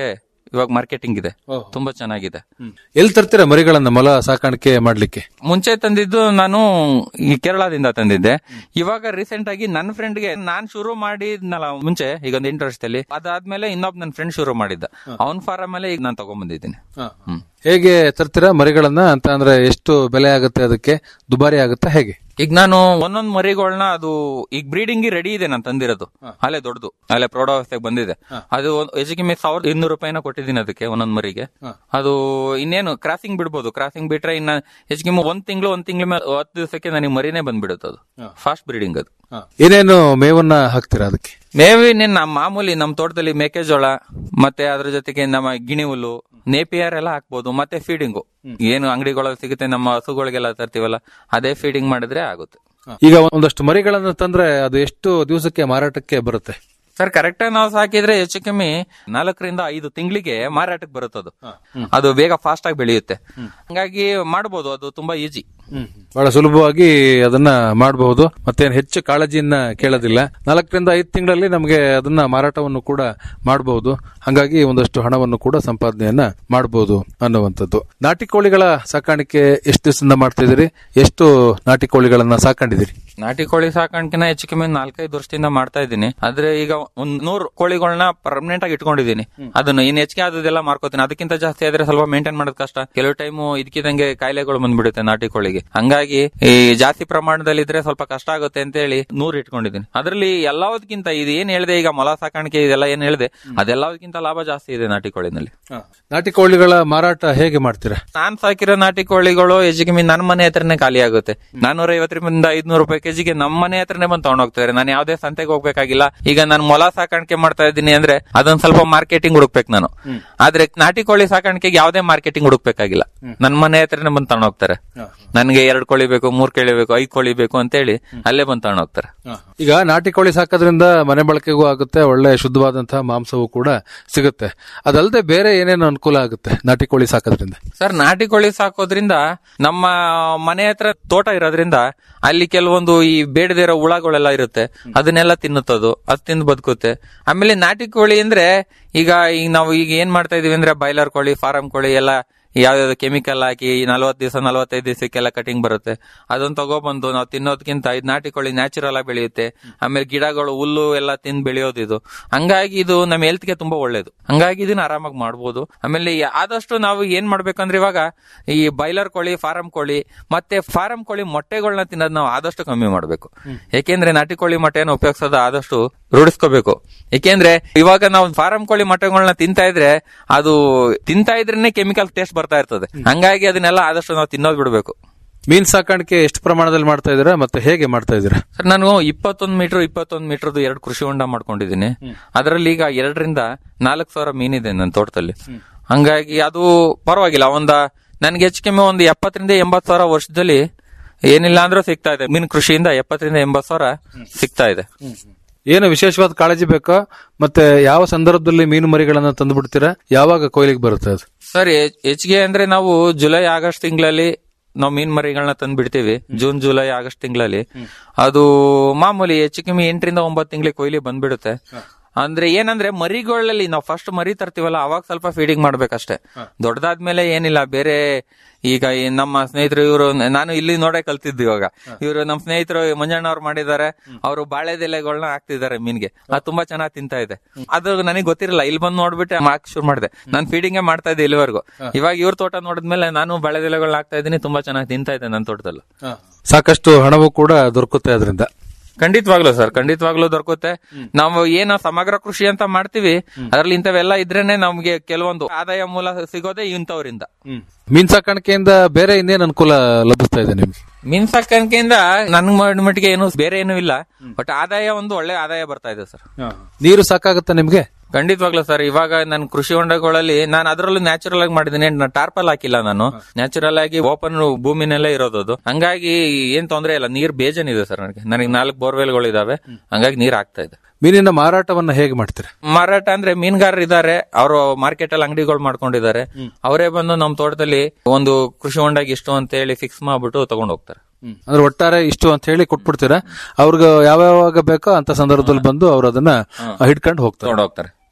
ಇವಾಗ ಮಾರ್ಕೆಟಿಂಗ್ ಇದೆ ತುಂಬಾ ಚೆನ್ನಾಗಿದೆ ಎಲ್ಲಿ ತರ್ತೀರಾ ಮರಿಗಳನ್ನ ಮೊಲ ಸಾಕಾಣಿಕೆ ಮಾಡ್ಲಿಕ್ಕೆ ಮುಂಚೆ ತಂದಿದ್ದು ನಾನು ಈ ಕೇರಳದಿಂದ ತಂದಿದ್ದೆ ಇವಾಗ ರೀಸೆಂಟ್ ಆಗಿ ನನ್ನ ಫ್ರೆಂಡ್ಗೆ ನಾನ್ ಶುರು ಮಾಡಿದ್ನಲ್ಲ ಮುಂಚೆ ಈಗ ಒಂದು ಎಂಟು ವರ್ಷದಲ್ಲಿ ಅದಾದ್ಮೇಲೆ ಇನ್ನೊಬ್ಬ ನನ್ನ ಫ್ರೆಂಡ್ ಶುರು ಮಾಡಿದ್ದ ಅವನ್ ಫಾರಂ ಮೇಲೆ ಈಗ ನಾನು ತಗೊಂಡ್ಬಂದಿದ್ದೀನಿ ಹ್ಮ್ ಹೇಗೆ ತರ್ತೀರಾ ಮರಿಗಳನ್ನ ಅಂತ ಅಂದ್ರೆ ಎಷ್ಟು ಬೆಲೆ ಆಗುತ್ತೆ ಅದಕ್ಕೆ ದುಬಾರಿ ಆಗುತ್ತಾ ಹೇಗೆ ಈಗ ನಾನು ಒಂದೊಂದ್ ಮರಿಗಳನ್ನ ಅದು ಈಗ ಬ್ರೀಡಿಂಗ್ ರೆಡಿ ಇದೆ ನಾನು ತಂದಿರೋದು ಅಲ್ಲೇ ದೊಡ್ಡದು ಅಲ್ಲೇ ಪ್ರೌಢಾವಸ್ಥೆಗೆ ಬಂದಿದೆ ಅದು ಹೆಚ್ಚು ಕಮ್ಮಿ ಸಾವಿರದ ಇನ್ನೂರು ರೂಪಾಯಿನ ಕೊಟ್ಟಿದ್ದೀನಿ ಅದಕ್ಕೆ ಒಂದೊಂದ್ ಮರಿಗೆ ಅದು ಇನ್ನೇನು ಕ್ರಾಸಿಂಗ್ ಬಿಡ್ಬೋದು ಕ್ರಾಸಿಂಗ್ ಬಿಟ್ರೆ ಇನ್ನ ಹೆಚ್ಚು ಕಮ್ಮಿ ಒಂದ್ ತಿಂಗಳು ಒಂದ್ ತಿಂಗಳ ಮೇಲೆ ಹತ್ತು ದಿವಸಕ್ಕೆ ನನಗೆ ಮರಿನೇ ಬಂದ್ಬಿಡುತ್ತೆ ಅದು ಫಾಸ್ಟ್ ಬ್ರೀಡಿಂಗ್ ಅದು ಏನೇನು ಮೇವನ್ನ ಹಾಕ್ತೀರಾ ಅದಕ್ಕೆ ಮೇವಿನೇನ್ ನಮ್ಮ ಮಾಮೂಲಿ ನಮ್ಮ ತೋಟದಲ್ಲಿ ಮೆಕ್ಕೆಜೋಳ ಮತ್ತೆ ಅದ್ರ ಜೊತೆಗೆ ನಮ್ಮ ಗಿಣಿ ಹುಲ್ಲು ನೇಪಿಯರ್ ಎಲ್ಲ ಹಾಕ್ಬೋದು ಮತ್ತೆ ಫೀಡಿಂಗು ಏನು ಅಂಗಡಿಗಳಲ್ಲಿ ಸಿಗುತ್ತೆ ನಮ್ಮ ಹಸುಗಳಿಗೆಲ್ಲ ತರ್ತೀವಲ್ಲ ಅದೇ ಫೀಡಿಂಗ್ ಮಾಡಿದ್ರೆ ಆಗುತ್ತೆ ಈಗ ಒಂದಷ್ಟು ಮರಿಗಳನ್ನ ತಂದ್ರೆ ಅದು ಎಷ್ಟು ದಿವಸಕ್ಕೆ ಮಾರಾಟಕ್ಕೆ ಬರುತ್ತೆ ಸರ್ ಕರೆಕ್ಟ್ ಆಗಿ ನಾವು ಸಾಕಿದ್ರೆ ಹೆಚ್ಚು ಕಮ್ಮಿ ನಾಲ್ಕರಿಂದ ಐದು ತಿಂಗಳಿಗೆ ಮಾರಾಟಕ್ಕೆ ಬರುತ್ತದು ಅದು ಬೇಗ ಫಾಸ್ಟ್ ಆಗಿ ಬೆಳೆಯುತ್ತೆ ಹಂಗಾಗಿ ಮಾಡಬಹುದು ಅದು ತುಂಬಾ ಈಜಿ ಬಹಳ ಸುಲಭವಾಗಿ ಅದನ್ನ ಮಾಡಬಹುದು ಮತ್ತೆ ಹೆಚ್ಚು ಕಾಳಜಿಯನ್ನ ಕೇಳೋದಿಲ್ಲ ನಾಲ್ಕರಿಂದ ಐದು ತಿಂಗಳಲ್ಲಿ ನಮಗೆ ಅದನ್ನ ಮಾರಾಟವನ್ನು ಕೂಡ ಮಾಡಬಹುದು ಹಾಗಾಗಿ ಒಂದಷ್ಟು ಹಣವನ್ನು ಕೂಡ ಸಂಪಾದನೆಯನ್ನ ಮಾಡಬಹುದು ಅನ್ನುವಂಥದ್ದು ನಾಟಿ ಕೋಳಿಗಳ ಸಾಕಾಣಿಕೆ ಎಷ್ಟು ದಿವಸದಿಂದ ಮಾಡ್ತಾ ಇದೀರಿ ಎಷ್ಟು ನಾಟಿ ಕೋಳಿಗಳನ್ನ ಸಾಕೊಂಡಿದ್ದೀರಿ ನಾಟಿ ಕೋಳಿ ಸಾಕಾಣಿಕೆನ ಹೆಚ್ಚು ಕಮ್ಮಿ ಒಂದ್ ನಾಲ್ಕೈದು ವರ್ಷದಿಂದ ಮಾಡ್ತಾ ಇದ್ದೀನಿ ಆದ್ರೆ ಈಗ ಒಂದ್ ನೂರು ಕೋಳಿಗಳನ್ನ ಪರ್ಮನೆಂಟ್ ಆಗಿ ಇಟ್ಕೊಂಡಿದ್ದೀನಿ ಅದನ್ನ ಇನ್ ಹೆಚ್ಚಿಗೆ ಆದದೆಲ್ಲ ಮಾರ್ಕೋತೀನಿ ಅದಕ್ಕಿಂತ ಜಾಸ್ತಿ ಆದ್ರೆ ಸ್ವಲ್ಪ ಮೇಂಟೈನ್ ಮಾಡೋದು ಕಷ್ಟ ಕೆಲವು ಟೈಮು ಇದಕ್ಕಿದಂಗೆ ಕಾಯಿಲೆಗಳು ಬಂದ್ಬಿಡುತ್ತೆ ನಾಟಿ ಕೋಳಿಗೆ ಹಂಗಾಗಿ ಈ ಜಾಸ್ತಿ ಪ್ರಮಾಣದಲ್ಲಿ ಇದ್ರೆ ಸ್ವಲ್ಪ ಕಷ್ಟ ಆಗುತ್ತೆ ಅಂತ ಹೇಳಿ ನೂರು ಇಟ್ಕೊಂಡಿದ್ದೀನಿ ಅದರಲ್ಲಿ ಎಲ್ಲದಕ್ಕಿಂತ ಇದು ಏನ್ ಹೇಳಿದೆ ಈಗ ಮೊಲ ಸಾಕಾಣಿಕೆ ಇದೆಲ್ಲ ಏನ್ ಹೇಳಿದೆ ಅದೆಲ್ಲದಕ್ಕಿಂತ ಲಾಭ ಜಾಸ್ತಿ ಇದೆ ನಾಟಿ ಕೋಳಿನಲ್ಲಿ ನಾಟಿ ಕೋಳಿಗಳ ಮಾರಾಟ ಹೇಗೆ ಮಾಡ್ತೀರಾ ನಾನ್ ಸಾಕಿರೋ ನಾಟಿ ಕೋಳಿಗಳು ಹೆಚ್ಚು ಕಮ್ಮಿ ನನ್ನ ಮನೆ ಹತ್ರನೇ ಖಾಲಿ ಆಗುತ್ತೆ ನಾನೂರ ಐವತ್ತರಿಂದ ಐದ್ನೂರು ರೂಪಾಯಿ ಕೆಜಿಗೆ ನಮ್ಮ ಮನೆ ಹತ್ರನೇ ಬಂದು ತಗೊಂಡೋಗ್ತಾರೆ ನಾನು ಯಾವ್ದೇ ಸಂತೆಗೆ ಹೋಗ್ಬೇಕಾಗಿಲ್ಲ ಈಗ ನಾನು ಮೊಲ ಸಾಕಾಣಿಕೆ ಮಾಡ್ತಾ ಇದ್ದೀನಿ ಅಂದ್ರೆ ಅದೊಂದ್ ಸ್ವಲ್ಪ ಮಾರ್ಕೆಟಿಂಗ್ ಹುಡುಕ್ಬೇಕು ನಾನು ಆದ್ರೆ ನಾಟಿ ಕೋಳಿ ಸಾಕಾಣಿಕೆಗೆ ಯಾವ್ದೇ ಮಾರ್ಕೆಟಿಂಗ್ ಹುಡುಕ್ಬೇಕಾಗಿಲ್ಲ ನನ್ನ ಮನೆ ಹತ್ರನೇ ಬಂದು ತಗೊಂಡೋಗ್ತಾರೆ ನನ್ಗೆ ಎರಡ್ ಕೋಳಿ ಬೇಕು ಮೂರ್ ಕೋಳಿ ಬೇಕು ಐದ್ ಕೋಳಿ ಬೇಕು ಅಂತ ಹೇಳಿ ಅಲ್ಲೇ ಬಂದು ತಗೊಂಡೋಗ್ತಾರೆ ಈಗ ನಾಟಿ ಕೋಳಿ ಸಾಕೋದ್ರಿಂದ ಮನೆ ಬಳಕೆಗೂ ಆಗುತ್ತೆ ಒಳ್ಳೆ ಶುದ್ಧವಾದಂತಹ ಮಾಂಸವೂ ಕೂಡ ಸಿಗುತ್ತೆ ಅದಲ್ಲದೆ ಬೇರೆ ಏನೇನು ಅನುಕೂಲ ಆಗುತ್ತೆ ನಾಟಿ ಕೋಳಿ ಸಾಕೋದ್ರಿಂದ ಸರ್ ನಾಟಿ ಕೋಳಿ ಸಾಕೋದ್ರಿಂದ ನಮ್ಮ ಮನೆ ಹತ್ರ ತೋಟ ಇರೋದ್ರಿಂದ ಅಲ್ಲಿ ಕೆಲವೊಂದು ಈ ಬೇಡದೇ ಇರೋ ಹುಳಗಳೆಲ್ಲ ಇರುತ್ತೆ ಅದನ್ನೆಲ್ಲ ತಿನ್ನುತ್ತದು ಅದು ತಿಂದು ಬದುಕುತ್ತೆ ಆಮೇಲೆ ನಾಟಿ ಕೋಳಿ ಅಂದ್ರೆ ಈಗ ಈಗ ನಾವು ಈಗ ಏನ್ ಮಾಡ್ತಾ ಇದೀವಿ ಅಂದ್ರೆ ಬಾಯ್ಲರ್ ಕೋಳಿ ಫಾರಂ ಕೋಳಿ ಎಲ್ಲ ಯಾವ್ಯಾವ್ದು ಕೆಮಿಕಲ್ ಹಾಕಿ ನಲ್ವತ್ತು ದಿವಸ ನಲ್ವತ್ತೈದು ದಿವಸಕ್ಕೆಲ್ಲ ಕಟಿಂಗ್ ಬರುತ್ತೆ ಅದನ್ನ ತಗೊಬಂದು ನಾವು ತಿನ್ನೋದಕ್ಕಿಂತ ಇದು ನಾಟಿ ಕೋಳಿ ನ್ಯಾಚುರಲ್ ಆಗಿ ಬೆಳೆಯುತ್ತೆ ಆಮೇಲೆ ಗಿಡಗಳು ಹುಲ್ಲು ಎಲ್ಲ ತಿಂದು ಬೆಳೆಯೋದು ಇದು ಹಂಗಾಗಿ ಇದು ನಮ್ಮ ಹೆಲ್ತ್ಗೆ ತುಂಬಾ ಒಳ್ಳೇದು ಹಂಗಾಗಿ ಇದನ್ನ ಆರಾಮಾಗಿ ಮಾಡ್ಬೋದು ಆಮೇಲೆ ಈ ಆದಷ್ಟು ನಾವು ಏನ್ ಮಾಡ್ಬೇಕಂದ್ರೆ ಇವಾಗ ಈ ಬಾಯ್ಲರ್ ಕೋಳಿ ಫಾರಂ ಕೋಳಿ ಮತ್ತೆ ಫಾರಂ ಕೋಳಿ ಮೊಟ್ಟೆಗಳನ್ನ ತಿನ್ನೋದು ನಾವು ಆದಷ್ಟು ಕಮ್ಮಿ ಮಾಡ್ಬೇಕು ಯಾಕೆಂದ್ರೆ ನಾಟಿ ಕೋಳಿ ಮೊಟ್ಟೆಯನ್ನು ಉಪಯೋಗಿಸೋದು ಆದಷ್ಟು ರೂಢಿಸ್ಕೋಬೇಕು ಯಾಕೆಂದ್ರೆ ಇವಾಗ ನಾವು ಫಾರಂ ಕೋಳಿ ಮೊಟ್ಟೆಗಳನ್ನ ತಿಂತಾ ಇದ್ರೆ ಅದು ತಿಂತಾ ಇದ್ರೇನೆ ಕೆಮಿಕಲ್ ಟೇಸ್ಟ್ ಬರ್ತಾ ಇರ್ತದೆ ಹಂಗಾಗಿ ಅದನ್ನೆಲ್ಲ ಆದಷ್ಟು ನಾವು ತಿನ್ನೋದು ಬಿಡಬೇಕು ಮೀನ್ ಸಾಕಾಣಿಕೆ ಎಷ್ಟು ಪ್ರಮಾಣದಲ್ಲಿ ಮಾಡ್ತಾ ಇದ್ದೀರಾ ಮತ್ತೆ ಹೇಗೆ ಮಾಡ್ತಾ ಇದ್ದೀರಾ ಸರ್ ನಾನು ಇಪ್ಪತ್ತೊಂದು ಮೀಟರ್ ಇಪ್ಪತ್ತೊಂದು ಮೀಟರ್ದು ಎರಡು ಕೃಷಿ ಹೊಂಡ ಮಾಡ್ಕೊಂಡಿದ್ದೀನಿ ಅದರಲ್ಲಿ ಈಗ ಎರಡರಿಂದ ನಾಲ್ಕು ಸಾವಿರ ಮೀನಿದೆ ನನ್ನ ತೋಟದಲ್ಲಿ ಹಂಗಾಗಿ ಅದು ಪರವಾಗಿಲ್ಲ ಒಂದ ನನ್ಗೆ ಹೆಚ್ಚು ಕಮ್ಮಿ ಒಂದು ಎಪ್ಪತ್ತರಿಂದ ಎಂಬತ್ತು ಸಾವಿರ ವರ್ಷದಲ್ಲಿ ಏನಿಲ್ಲ ಅಂದ್ರೂ ಸಿಗ್ತಾ ಇದೆ ಮೀನು ಕೃಷಿಯಿಂದ ಎಪ್ಪತ್ತರಿಂದ ಎಂಬತ್ತು ಸಾವಿರ ಸಿಗ್ತಾ ಇದೆ ಏನು ವಿಶೇಷವಾದ ಕಾಳಜಿ ಬೇಕೋ ಮತ್ತೆ ಯಾವ ಸಂದರ್ಭದಲ್ಲಿ ಮೀನು ಮರಿಗಳನ್ನ ತಂದು ಬಿಡ್ತೀರಾ ಯಾವಾಗ ಕೊಯ್ಲಿಗೆ ಬರುತ್ತೆ ಅದು ಸರ್ ಹೆಚ್- ಹೆಚ್ಚಿಗೆ ಅಂದ್ರೆ ನಾವು ಜುಲೈ ಆಗಸ್ಟ್ ತಿಂಗಳಲ್ಲಿ ನಾವು ಮೀನ್ ಮರಿಗಳನ್ನ ತಂದು ಬಿಡ್ತೀವಿ ಜೂನ್ ಜುಲೈ ಆಗಸ್ಟ್ ತಿಂಗಳಲ್ಲಿ ಅದು ಮಾಮೂಲಿ ಹೆಚ್ಚು ಕಮ್ಮಿ ಎಂಟರಿಂದ ಒಂಬತ್ತು ತಿಂಗಳಿಗೆ ಕೊಯ್ಲಿ ಬಂದ್ಬಿಡುತ್ತೆ ಅಂದ್ರೆ ಏನಂದ್ರೆ ಮರಿಗಳಲ್ಲಿ ನಾವು ಫಸ್ಟ್ ಮರಿ ತರ್ತೀವಲ್ಲ ಅವಾಗ ಸ್ವಲ್ಪ ಫೀಡಿಂಗ್ ಮಾಡ್ಬೇಕಷ್ಟೇ ದೊಡ್ಡದಾದ್ಮೇಲೆ ಏನಿಲ್ಲ ಬೇರೆ ಈಗ ಈ ನಮ್ಮ ಸ್ನೇಹಿತರು ಇವರು ನಾನು ಇಲ್ಲಿ ನೋಡೇ ಕಲ್ತಿದ್ದು ಇವಾಗ ಇವರು ನಮ್ಮ ಸ್ನೇಹಿತರು ಮಂಜಣ್ಣ ಅವ್ರು ಮಾಡಿದ್ದಾರೆ ಅವರು ಬಾಳೆದೆಲೆಗಳನ್ನ ಹಾಕ್ತಿದ್ದಾರೆ ಮೀನ್ಗೆ ಅದು ತುಂಬಾ ಚೆನ್ನಾಗಿ ತಿಂತಾ ಇದೆ ಅದು ನನಗೆ ಗೊತ್ತಿರಲ್ಲ ಇಲ್ಲಿ ಬಂದು ನೋಡ್ಬಿಟ್ಟು ಹಾಕ್ ಶುರು ಮಾಡಿದೆ ನಾನು ಫೀಡಿಂಗೇ ಮಾಡ್ತಾ ಇದ್ದೆ ಇಲ್ಲಿವರೆಗೂ ಇವಾಗ ಇವ್ರ ತೋಟ ನೋಡಿದ್ಮೇಲೆ ನಾನು ಬಾಳೆದೆಲೆಗಳನ್ನ ಹಾಕ್ತಾ ಇದ್ದೀನಿ ತುಂಬಾ ಚೆನ್ನಾಗಿ ತಿಂತಾ ಇದೆ ನನ್ನ ತೋಟದಲ್ಲೂ ಸಾಕಷ್ಟು ಹಣವೂ ಕೂಡ ದೊರಕುತ್ತೆ ಅದರಿಂದ ಖಂಡಿತವಾಗ್ಲೂ ಸರ್ ಖಂಡಿತವಾಗ್ಲೂ ದೊರಕುತ್ತೆ ನಾವು ಏನು ಸಮಗ್ರ ಕೃಷಿ ಅಂತ ಮಾಡ್ತೀವಿ ಅದ್ರಲ್ಲಿ ಇಂಥವೆಲ್ಲ ಇದ್ರೇನೆ ನಮ್ಗೆ ಕೆಲವೊಂದು ಆದಾಯ ಮೂಲ ಸಿಗೋದೇ ಇಂಥವ್ರಿಂದ ಮೀನ್ ಸಾಕಾಣಿಕೆಯಿಂದ ಬೇರೆ ಇನ್ನೇನು ಅನುಕೂಲ ಲಭಿಸ್ತಾ ಇದೆ ನಿಮ್ಗೆ ಮೀನ್ ಸಾಕಾಣಿಕೆಯಿಂದ ನನ್ ಮಾಡಿದ ಮಟ್ಟಿಗೆ ಏನು ಬೇರೆ ಏನು ಇಲ್ಲ ಬಟ್ ಆದಾಯ ಒಂದು ಒಳ್ಳೆ ಆದಾಯ ಬರ್ತಾ ಇದೆ ಸರ್ ನೀರು ಸಾಕಾಗುತ್ತಾ ನಿಮ್ಗೆ ಖಂಡಿತವಾಗ್ಲೂ ಸರ್ ಇವಾಗ ನನ್ನ ಕೃಷಿ ಹೊಂಡಗಳಲ್ಲಿ ನಾನು ಅದರಲ್ಲೂ ನ್ಯಾಚುರಲ್ ಆಗಿ ಮಾಡಿದ್ದೀನಿ ಟಾರ್ಪಲ್ ಹಾಕಿಲ್ಲ ನಾನು ನ್ಯಾಚುರಲ್ ಆಗಿ ಓಪನ್ ಭೂಮಿನಲ್ಲೇ ಇರೋದು ಅದು ಹಂಗಾಗಿ ಏನ್ ತೊಂದರೆ ಇಲ್ಲ ನೀರ್ ಬೇಜನಿದೆ ಸರ್ ನನಗೆ ನನಗೆ ನಾಲ್ಕು ಬೋರ್ವೆಲ್ಗಳು ಇದಾವೆ ಹಂಗಾಗಿ ನೀರ್ ಆಗ್ತಾ ಇದೆ ಮೀನಿನ ಮಾರಾಟವನ್ನ ಹೇಗೆ ಮಾಡ್ತೀರಾ ಮಾರಾಟ ಅಂದ್ರೆ ಮೀನುಗಾರರು ಇದ್ದಾರೆ ಅವರು ಮಾರ್ಕೆಟ್ ಅಲ್ಲಿ ಅಂಗಡಿಗಳು ಮಾಡ್ಕೊಂಡಿದ್ದಾರೆ ಅವರೇ ಬಂದು ನಮ್ಮ ತೋಟದಲ್ಲಿ ಒಂದು ಕೃಷಿ ಹೊಂಡಾಗಿ ಇಷ್ಟು ಅಂತ ಹೇಳಿ ಫಿಕ್ಸ್ ಮಾಡ್ಬಿಟ್ಟು ತಗೊಂಡ್ ಹೋಗ್ತಾರೆ ಅಂದ್ರೆ ಒಟ್ಟಾರೆ ಇಷ್ಟು ಅಂತ ಹೇಳಿ ಕೊಟ್ಬಿಡ್ತೀರಾ ಅವ್ರಿಗೆ ಯಾವ್ಯಾವಾಗ ಬೇಕೋ ಅಂತ ಸಂದರ್ಭದಲ್ಲಿ ಬಂದು ಅವ್ರು ಅದನ್ನ ಹಿಡ್ಕೊಂಡು ಹೋಗ್ತಾರೆ ತಗೊಂಡ್ ಹೋಗ್ತಾರೆ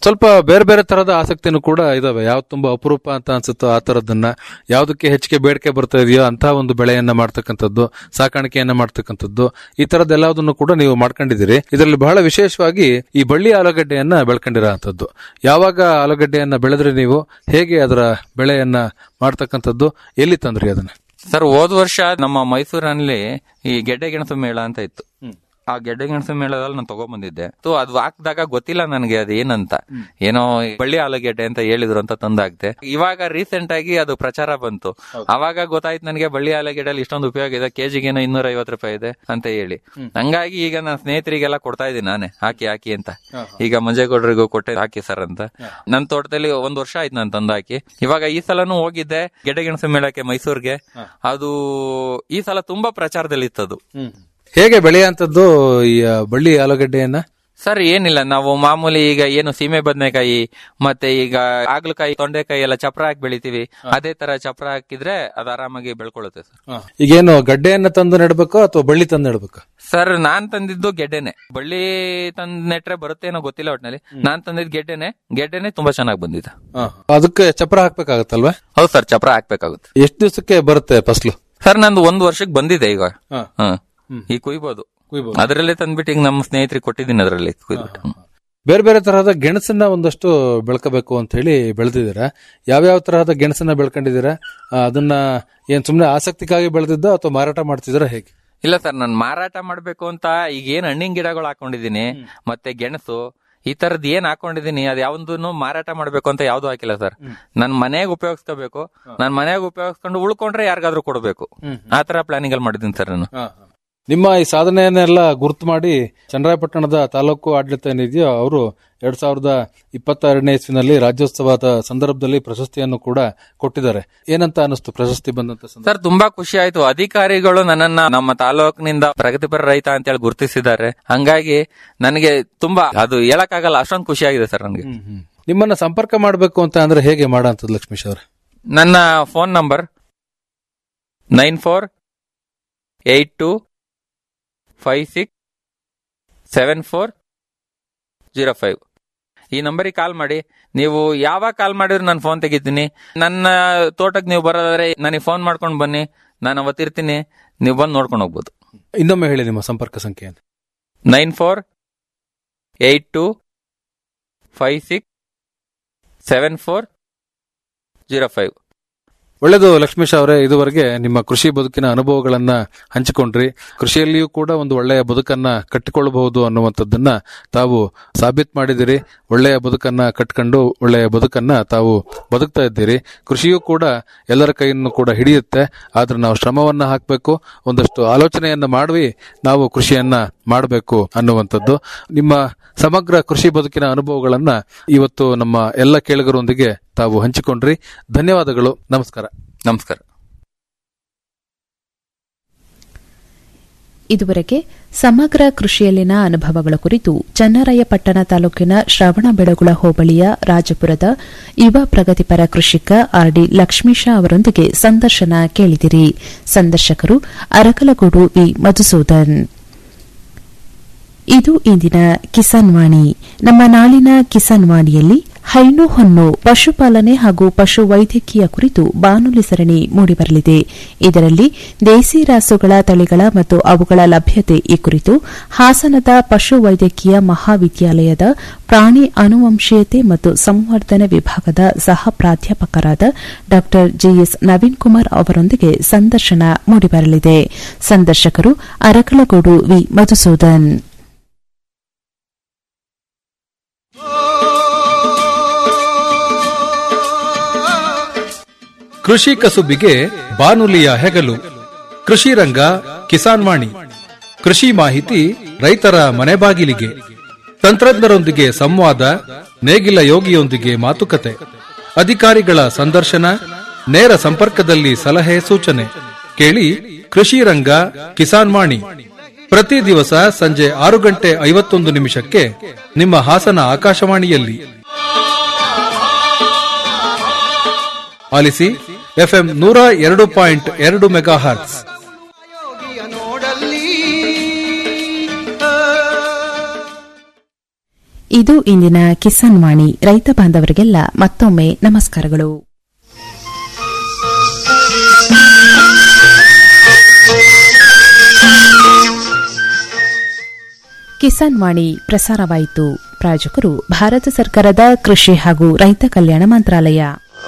ಸ್ವಲ್ಪ ಬೇರೆ ಬೇರೆ ತರದ ಆಸಕ್ತಿನೂ ಕೂಡ ಇದಾವೆ ಯಾವ್ದು ತುಂಬಾ ಅಪರೂಪ ಅಂತ ಅನ್ಸುತ್ತೋ ಆ ತರದನ್ನ ಯಾವ್ದಕ್ಕೆ ಹೆಚ್ಚಿಗೆ ಬೇಡಿಕೆ ಬರ್ತಾ ಇದೆಯೋ ಅಂತ ಒಂದು ಬೆಳೆಯನ್ನ ಮಾಡ್ತಕ್ಕಂಥದ್ದು ಸಾಕಾಣಿಕೆಯನ್ನ ಮಾಡ್ತಕ್ಕಂಥದ್ದು ಈ ತರದ್ದೆಲ್ಲದನ್ನು ಕೂಡ ನೀವು ಮಾಡ್ಕೊಂಡಿದ್ದೀರಿ ಇದರಲ್ಲಿ ಬಹಳ ವಿಶೇಷವಾಗಿ ಈ ಬಳ್ಳಿ ಆಲೂಗಡ್ಡೆಯನ್ನ ಬೆಳ್ಕೊಂಡಿರೋಂಥದ್ದು ಯಾವಾಗ ಆಲೂಗಡ್ಡೆಯನ್ನ ಬೆಳೆದ್ರೆ ನೀವು ಹೇಗೆ ಅದರ ಬೆಳೆಯನ್ನ ಮಾಡ್ತಕ್ಕಂಥದ್ದು ಎಲ್ಲಿ ತಂದ್ರಿ ಅದನ್ನ ಸರ್ ಹೋದ ವರ್ಷ ನಮ್ಮ ಮೈಸೂರಿನಲ್ಲಿ ಈ ಗೆಡ್ಡೆ ಗೆಣಸು ಮೇಳ ಅಂತ ಇತ್ತು ಆ ಗೆಡ್ಡೆ ಗೆಣಸು ಮೇಳದಲ್ಲಿ ನಾನು ತಗೊಂಡ್ಬಂದಿದ್ದೆ ಸೊ ಅದು ಹಾಕಿದಾಗ ಗೊತ್ತಿಲ್ಲ ನನಗೆ ಅದು ಏನಂತ ಏನೋ ಈ ಬಳ್ಳಿ ಆಲೂಗೆಡ್ಡೆ ಅಂತ ಹೇಳಿದ್ರು ಅಂತ ತಂದಾಗ್ದೆ ಇವಾಗ ರೀಸೆಂಟ್ ಆಗಿ ಅದು ಪ್ರಚಾರ ಬಂತು ಅವಾಗ ಗೊತ್ತಾಯ್ತು ನನಗೆ ಬಳ್ಳಿ ಆಲೂಗೆಡ್ಡೆಲಿ ಇಷ್ಟೊಂದು ಉಪಯೋಗ ಇದೆ ಕೆಜಿಗೆ ಏನೋ ಇನ್ನೂರ ಐವತ್ತು ರೂಪಾಯಿ ಇದೆ ಅಂತ ಹೇಳಿ ಹಂಗಾಗಿ ಈಗ ನನ್ನ ಸ್ನೇಹಿತರಿಗೆಲ್ಲ ಕೊಡ್ತಾ ಇದ್ದೀನಿ ನಾನೇ ಹಾಕಿ ಹಾಕಿ ಅಂತ ಈಗ ಮಂಜೇಗೌಡರಿಗೂ ಕೊಟ್ಟೆ ಹಾಕಿ ಸರ್ ಅಂತ ನನ್ನ ತೋಟದಲ್ಲಿ ಒಂದ್ ವರ್ಷ ಆಯ್ತು ನಾನು ತಂದಾಕಿ ಇವಾಗ ಈ ಸಲನೂ ಹೋಗಿದ್ದೆ ಗೆಡ್ಡೆ ಗೆಣಸು ಮೇಳಕ್ಕೆ ಮೈಸೂರ್ಗೆ ಅದು ಈ ಸಲ ತುಂಬಾ ಪ್ರಚಾರದಲ್ಲಿ ಇತ್ತದು ಹೇಗೆ ಬೆಳೆಯುವಂಥದ್ದು ಈ ಆ, ಬಳ್ಳಿ ಆಲೂಗಡ್ಡೆಯನ್ನ ಸರ್ ಏನಿಲ್ಲ ನಾವು ಮಾಮೂಲಿ ಈಗ ಏನು ಸೀಮೆ ಬದನೆಕಾಯಿ ಮತ್ತೆ ಈಗ ಆಗ್ಲಕಾಯಿ ತೊಂಡೆಕಾಯಿ ಎಲ್ಲ ಚಪ್ರ ಹಾಕಿ ಬೆಳಿತೀವಿ ಅದೇ ತರ ಚಪ್ರ ಹಾಕಿದ್ರೆ ಅದು ಆರಾಮಾಗಿ ಬೆಳ್ಕೊಳ್ಳುತ್ತೆ ಸರ್ ಈಗೇನು ಗಡ್ಡೆಯನ್ನ ತಂದು ನೆಡ್ಬೇಕು ಅಥವಾ ಬಳ್ಳಿ ತಂದು ನೆಡ್ಬೇಕು ಸರ್ ನಾನ್ ತಂದಿದ್ದು ಗೆಡ್ಡೆನೆ ಬಳ್ಳಿ ತಂದ್ ನೆಟ್ರೆ ಬರುತ್ತೆ ಏನೋ ಗೊತ್ತಿಲ್ಲ ಒಟ್ನಲ್ಲಿ ನಾನ್ ತಂದಿದ್ ಗೆಡ್ಡೆನೆ ಗೆಡ್ಡೆನೆ ತುಂಬಾ ಚೆನ್ನಾಗಿ ಬಂದಿದೆ ಅದಕ್ಕೆ ಚಪ್ರ ಹಾಕ್ಬೇಕಾಗತ್ತಲ್ವಾ ಹೌದು ಸರ್ ಚಪ್ರ ಹಾಕ್ಬೇಕಾಗುತ್ತೆ ಎಷ್ಟು ದಿವಸಕ್ಕೆ ಬರುತ್ತೆ ಫಸ್ಲು ಸರ್ ನಂದು ಒಂದ್ ವರ್ಷಕ್ಕೆ ಬಂದಿದೆ ಈಗ ಹ. ಈಗ ಕುಯ್ಬೋದು ಅದರಲ್ಲೇ ತಂದ್ಬಿಟ್ಟು ಈಗ ನಮ್ಮ ಸ್ನೇಹಿತರಿಗೆ ಕೊಟ್ಟಿದ್ದೀನಿ ಅದರಲ್ಲಿ ಕುಯ್ದ್ಬಿಟ್ಟು ಹ್ಮ್. ಬೇರೆ ಬೇರೆ ತರಹದ ಗೆಣಸನ್ನ ಒಂದಷ್ಟು ಬೆಳ್ಕೋಬೇಕು ಅಂತ ಹೇಳಿ ಬೆಳೆದಿದ್ದೀರಾ ಯಾವ್ಯಾವ ತರಹದ ಗೆಣಸನ್ನ ಬೆಳ್ಕೊಂಡಿದ್ದೀರಾ ಆ, ಅದನ್ನ ಏನ್ ಸುಮ್ನೆ ಆಸಕ್ತಿಗಾಗಿ ಬೆಳೆದಿದ್ದ ಅಥವಾ ಮಾರಾಟ ಮಾಡ್ತಿದ್ದೀರಾ ಹೇಗೆ ಇಲ್ಲ ಸರ್ ನಾನು ಮಾರಾಟ ಮಾಡ್ಬೇಕು ಅಂತ ಈಗ ಏನ್ ಹಣ್ಣಿನ ಗಿಡಗಳು ಹಾಕೊಂಡಿದೀನಿ ಮತ್ತೆ ಗೆಣಸು ಈ ತರದ್ ಏನ್ ಹಾಕೊಂಡಿದೀನಿ ಅದ್ ಯಾವ್ದನ್ನು ಮಾರಾಟ ಮಾಡ್ಬೇಕು ಅಂತ ಯಾವ್ದು ಹಾಕಿಲ್ಲ ಸರ್ ನನ್ ಮನೆಗೆ ಉಪಯೋಗಿಸ್ಕೋಬೇಕು ನನ್ ಮನೆಗೆ ಉಪಯೋಗಿಸ್ಕೊಂಡು ಉಳ್ಕೊಂಡ್ರೆ ಯಾರಿಗಾದ್ರೂ ಕೊಡ್ಬೇಕು ಆ ತರ ಪ್ಲಾನಿಂಗ್ ಅಲ್ಲಿ ಮಾಡಿದೀನಿ ಸರ್ ನಾನು ನಿಮ್ಮ ಈ ಸಾಧನೆಯನ್ನೆಲ್ಲ ಗುರುತು ಮಾಡಿ ಚನ್ನರಾಯಪಟ್ಟಣದ ತಾಲೂಕು ಆಡಳಿತ ಏನಿದೆಯೋ ಅವರು ಎರಡ್ ಸಾವಿರದ ಇಪ್ಪತ್ತೆರಡನೇ ಇಸ್ವಿನಲ್ಲಿ ರಾಜ್ಯೋತ್ಸವದ ಸಂದರ್ಭದಲ್ಲಿ ಪ್ರಶಸ್ತಿಯನ್ನು ಕೂಡ ಕೊಟ್ಟಿದ್ದಾರೆ ಏನಂತ ಅನಿಸ್ತು ಪ್ರಶಸ್ತಿ ಬಂದಂತ ಸಂದರ್ಭ ಸರ್ ತುಂಬಾ ಖುಷಿ ಆಯ್ತು ಅಧಿಕಾರಿಗಳು ನನ್ನನ್ನ ನಮ್ಮ ತಾಲೂಕಿನಿಂದ ಪ್ರಗತಿಪರ ರೈತ ಅಂತ ಹೇಳಿ ಗುರುತಿಸಿದ್ದಾರೆ ಹಂಗಾಗಿ ನನಗೆ ತುಂಬಾ ಅದು ಹೇಳಕ್ಕಾಗಲ್ಲ ಅಷ್ಟೊಂದು ಖುಷಿ ಆಗಿದೆ ಸರ್ ನನಗೆ ನಿಮ್ಮನ್ನ ಸಂಪರ್ಕ ಮಾಡಬೇಕು ಅಂತ ಅಂದ್ರೆ ಹೇಗೆ ಮಾಡಂತದ್ದು ಲಕ್ಷ್ಮೀಶ್ ಅವರೇ ನನ್ನ phone number nine four eight two five six seven four zero five ಈ ನಂಬರಿಗೆ ಕಾಲ್ ಮಾಡಿ ನೀವು ಯಾವಾಗ ಕಾಲ್ ಮಾಡಿದ್ರು ನಾನು ಫೋನ್ ತೆಗಿತೀನಿ ನನ್ನ ತೋಟಕ್ಕೆ ನೀವು ಬರೋದಾದ್ರೆ ನನಗೆ ಫೋನ್ ಮಾಡ್ಕೊಂಡು ಬನ್ನಿ ನಾನು ಅವತ್ತಿರ್ತೀನಿ ನೀವು ಬಂದು ನೋಡ್ಕೊಂಡು ಹೋಗ್ಬೋದು ಇನ್ನೊಮ್ಮೆ ಹೇಳಿ ನಿಮ್ಮ ಸಂಪರ್ಕ ಸಂಖ್ಯೆ ಅಂತ nine four eight two five six seven four zero five ಒಳ್ಳೆಯದು ಲಕ್ಷ್ಮೀಶ್ ಅವರೇ ಇದುವರೆಗೆ ನಿಮ್ಮ ಕೃಷಿ ಬದುಕಿನ ಅನುಭವಗಳನ್ನ ಹಂಚಿಕೊಂಡ್ರಿ ಕೃಷಿಯಲ್ಲಿಯೂ ಕೂಡ ಒಂದು ಒಳ್ಳೆಯ ಬದುಕನ್ನ ಕಟ್ಟಿಕೊಳ್ಳಬಹುದು ಅನ್ನುವಂಥದ್ದನ್ನ ತಾವು ಸಾಬೀತ್ ಮಾಡಿದಿರಿ ಒಳ್ಳೆಯ ಬದುಕನ್ನ ಕಟ್ಕೊಂಡು ಒಳ್ಳೆಯ ಬದುಕನ್ನ ತಾವು ಬದುಕ್ತಾ ಇದ್ದೀರಿ ಕೃಷಿಯೂ ಕೂಡ ಎಲ್ಲರ ಕೈಯನ್ನು ಕೂಡ ಹಿಡಿಯುತ್ತೆ ಆದ್ರೆ ನಾವು ಶ್ರಮವನ್ನ ಹಾಕಬೇಕು ಒಂದಷ್ಟು ಆಲೋಚನೆಯನ್ನ ಮಾಡಿ ನಾವು ಕೃಷಿಯನ್ನ ಮಾಡಬೇಕು ಅನ್ನುವಂಥದ್ದು ನಿಮ್ಮ ಸಮಗ್ರ ಕೃಷಿ ಬದುಕಿನ ಅನುಭವಗಳನ್ನ ಇವತ್ತು ನಮ್ಮ ಎಲ್ಲ ಕೇಳುಗರೊಂದಿಗೆ ತಾವು ಹಂಚಿಕೊಂಡ್ರಿ ಧನ್ಯವಾದಗಳು ನಮಸ್ಕಾರ ನಮಸ್ಕಾರ ಇದುವರೆಗೆ ಸಮಗ್ರ ಕೃಷಿಯಲ್ಲಿನ ಅನುಭವಗಳ ಕುರಿತು ಚನ್ನರಾಯಪಟ್ಟಣ ತಾಲೂಕಿನ ಶ್ರವಣಬೆಳಗುಳ ಹೋಬಳಿಯ ರಾಜಪುರದ ಯುವ ಪ್ರಗತಿಪರ ಕೃಷಿಕ ಆರ್ಡಿ ಲಕ್ಷ್ಮೀಶ ಅವರೊಂದಿಗೆ ಸಂದರ್ಶನ ಕೇಳಿದಿರಿ ಸಂದರ್ಶಕರು ಅರಕಲಗೂಡು ವಿ ಮಧುಸೂದನ್ ಇದು ಇಂದಿನ ಕಿಸಾನ್ ವಾಣಿ ನಮ್ಮ ನಾಳಿನ ಕಿಸಾನ್ ವಾಣಿಯಲ್ಲಿ ಹೈನು ಹೊನ್ನು ಪಶುಪಾಲನೆ ಹಾಗೂ ಪಶು ವೈದ್ಯಕೀಯ ಕುರಿತು ಬಾನುಲಿ ಸರಣಿ ಮೂಡಿಬರಲಿದೆ ಇದರಲ್ಲಿ ದೇಸಿ ರಾಸುಗಳ ತಳಿಗಳ ಮತ್ತು ಅವುಗಳ ಲಭ್ಯತೆ ಈ ಕುರಿತು ಹಾಸನದ ಪಶು ವೈದ್ಯಕೀಯ ಮಹಾವಿದ್ಯಾಲಯದ ಪ್ರಾಣಿ ಅನುವಂಶೀಯತೆ ಮತ್ತು ಸಂವರ್ಧನೆ ವಿಭಾಗದ ಸಹ ಪ್ರಾಧ್ಯಾಪಕರಾದ ಡಾ ಜಿಎಸ್ ನವೀನ್ ಕುಮಾರ್ ಅವರೊಂದಿಗೆ ಸಂದರ್ಶನ ಮೂಡಿಬರಲಿದೆ ಸಂದರ್ಶಕರು ಅರಕಲಗೂಡು ವಿ ಮಧುಸೂದನ್ ಕೃಷಿ ಕಸುಬಿಗೆ ಬಾನುಲಿಯ ಹೆಗಲು ಕೃಷಿ ರಂಗ ಕಿಸಾನ್ ವಾಣಿ ಕೃಷಿ ಮಾಹಿತಿ ರೈತರ ಮನೆ ಬಾಗಿಲಿಗೆ ತಂತ್ರಜ್ಞರೊಂದಿಗೆ ಸಂವಾದ ನೇಗಿಲ ಯೋಗಿಯೊಂದಿಗೆ ಮಾತುಕತೆ ಅಧಿಕಾರಿಗಳ ಸಂದರ್ಶನ ನೇರ ಸಂಪರ್ಕದಲ್ಲಿ ಸಲಹೆ ಸೂಚನೆ ಕೇಳಿ ಕೃಷಿ ರಂಗ ಕಿಸಾನ್ ವಾಣಿ ಪ್ರತಿ ದಿವಸ ಸಂಜೆ ಆರು ಗಂಟೆ ಐವತ್ತೊಂದು ನಿಮಿಷಕ್ಕೆ ನಿಮ್ಮ ಹಾಸನ ಆಕಾಶವಾಣಿಯಲ್ಲಿ ಆಲಿಸಿ ಎಫ್ಎಂ ನೂರ ಎರಡು ಪಾಯಿಂಟ್ ಎರಡು ಮೆಗಾ ಹರ್ಟ್ಸ್ ಇದು ಇಂದಿನ ಕಿಸಾನ್ ವಾಣಿ ರೈತ ಬಾಂಧವರಿಗೆಲ್ಲ ಮತ್ತೊಮ್ಮೆ ನಮಸ್ಕಾರಗಳು ಕಿಸಾನ್ ವಾಣಿ ಪ್ರಸಾರವಾಯಿತು ಪ್ರಾಯೋಜಕರು ಭಾರತ ಸರ್ಕಾರದ ಕೃಷಿ ಹಾಗೂ ರೈತ ಕಲ್ಯಾಣ ಮಂತ್ರಾಲಯ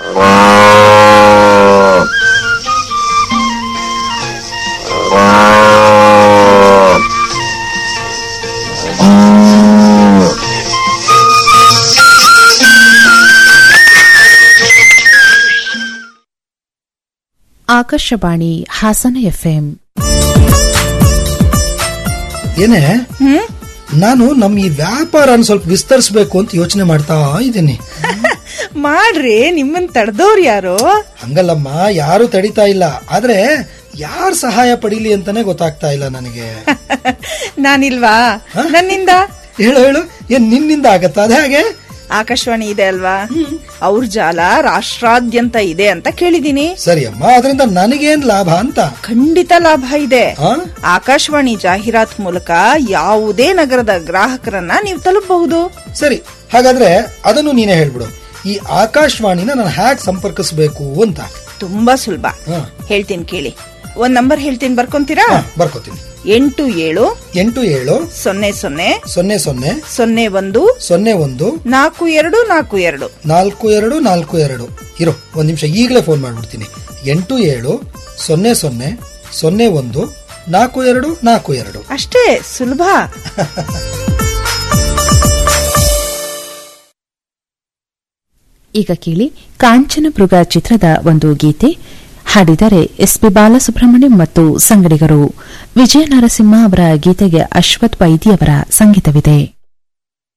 ಆಕಾಶವಾಣಿ ಹಾಸನ ಎಫ್ಎಂ ಏನೇ ನಾನು ನಮ್ ಈ ವ್ಯಾಪಾರನ ಸ್ವಲ್ಪ ವಿಸ್ತರಿಸಬೇಕು ಅಂತ ಯೋಚನೆ ಮಾಡ್ತಾ ಇದ್ದೀನಿ ಮಾಡ್ರಿ ನಿಮ್ಮನ್ ತಡೆದವ್ರು ಯಾರು ಹಂಗಲ್ಲಮ್ಮ ಯಾರು ತಡಿತಾ ಇಲ್ಲ ಆದ್ರೆ ಯಾರ್ ಸಹಾಯ ಪಡೀಲಿ ಅಂತಾನೆ ಗೊತ್ತಾಗ್ತಾ ಇಲ್ಲ ನನಗೆ ನಾನಿಲ್ವಾ ನನ್ನಿಂದ ಹೇಳು ಹೇಳು ಏನ್ ನಿನ್ನಿಂದ ಆಗತ್ತಾ ಅದೇ ಹಾಗೆ ಆಕಾಶವಾಣಿ ಇದೆ ಅಲ್ವಾ ಅವ್ರ ಜಾಲ ರಾಷ್ಟ್ರಾದ್ಯಂತ ಇದೆ ಅಂತ ಕೇಳಿದೀನಿ ಸರಿ ಅಮ್ಮ ಅದರಿಂದ ನನಗೇನ್ ಲಾಭ ಅಂತ ಖಂಡಿತ ಲಾಭ ಇದೆ ಆಕಾಶವಾಣಿ ಜಾಹೀರಾತ್ ಮೂಲಕ ಯಾವುದೇ ನಗರದ ಗ್ರಾಹಕರನ್ನ ನೀವು ತಲುಪಬಹುದು ಸರಿ ಹಾಗಾದ್ರೆ ಅದನ್ನು ನೀನೇ ಹೇಳ್ಬಿಡು ಈ ಆಕಾಶವಾಣಿನ ನಾನು ಹ್ಯಾಕ್ ಸಂಪರ್ಕಿಸಬೇಕು ಅಂತ ತುಂಬಾ ಸುಲಭ ಹೇಳ್ತೀನಿ ಕೇಳಿ ಒಂದ್ ನಂಬರ್ ಹೇಳ್ತೀನಿ ಬರ್ಕೊಂತೀರಾ ಬರ್ಕೋತೀನಿ ಎಂಟು ಏಳು ಎಂಟು ಏಳು ಸೊನ್ನೆ ಸೊನ್ನೆ ಸೊನ್ನೆ ಸೊನ್ನೆ ಸೊನ್ನೆ ಒಂದು ಸೊನ್ನೆ ಒಂದು ನಾಲ್ಕು ಎರಡು ನಾಲ್ಕು ಎರಡು ನಾಲ್ಕು ಎರಡು ನಾಲ್ಕು ಎರಡು ಇರೋ ಒಂದ್ ನಿಮಿಷ ಈಗಲೇ ಫೋನ್ ಮಾಡ್ಬಿಡ್ತೀನಿ ಎಂಟು ಏಳು ಸೊನ್ನೆ ಸೊನ್ನೆ ಸೊನ್ನೆ ಒಂದು ನಾಲ್ಕು ಎರಡು ನಾಲ್ಕು ಎರಡು ಅಷ್ಟೇ ಸುಲಭ ಈಗ ಕೇಳಿ ಕಾಂಚನ ಮೃಗ ಚಿತ್ರದ ಒಂದು ಗೀತೆ ಹಾಡಿದರೆ ಎಸ್ಪಿ ಬಾಲಸುಬ್ರಹ್ಮಣ್ಯಂ ಮತ್ತು ಸಂಗಡಿಗರು ವಿಜಯ ನರಸಿಂಹ ಅವರ ಗೀತೆಗೆ ಅಶ್ವಥ್ ವೈದ್ಯವರ ಸಂಗೀತವಿದೆ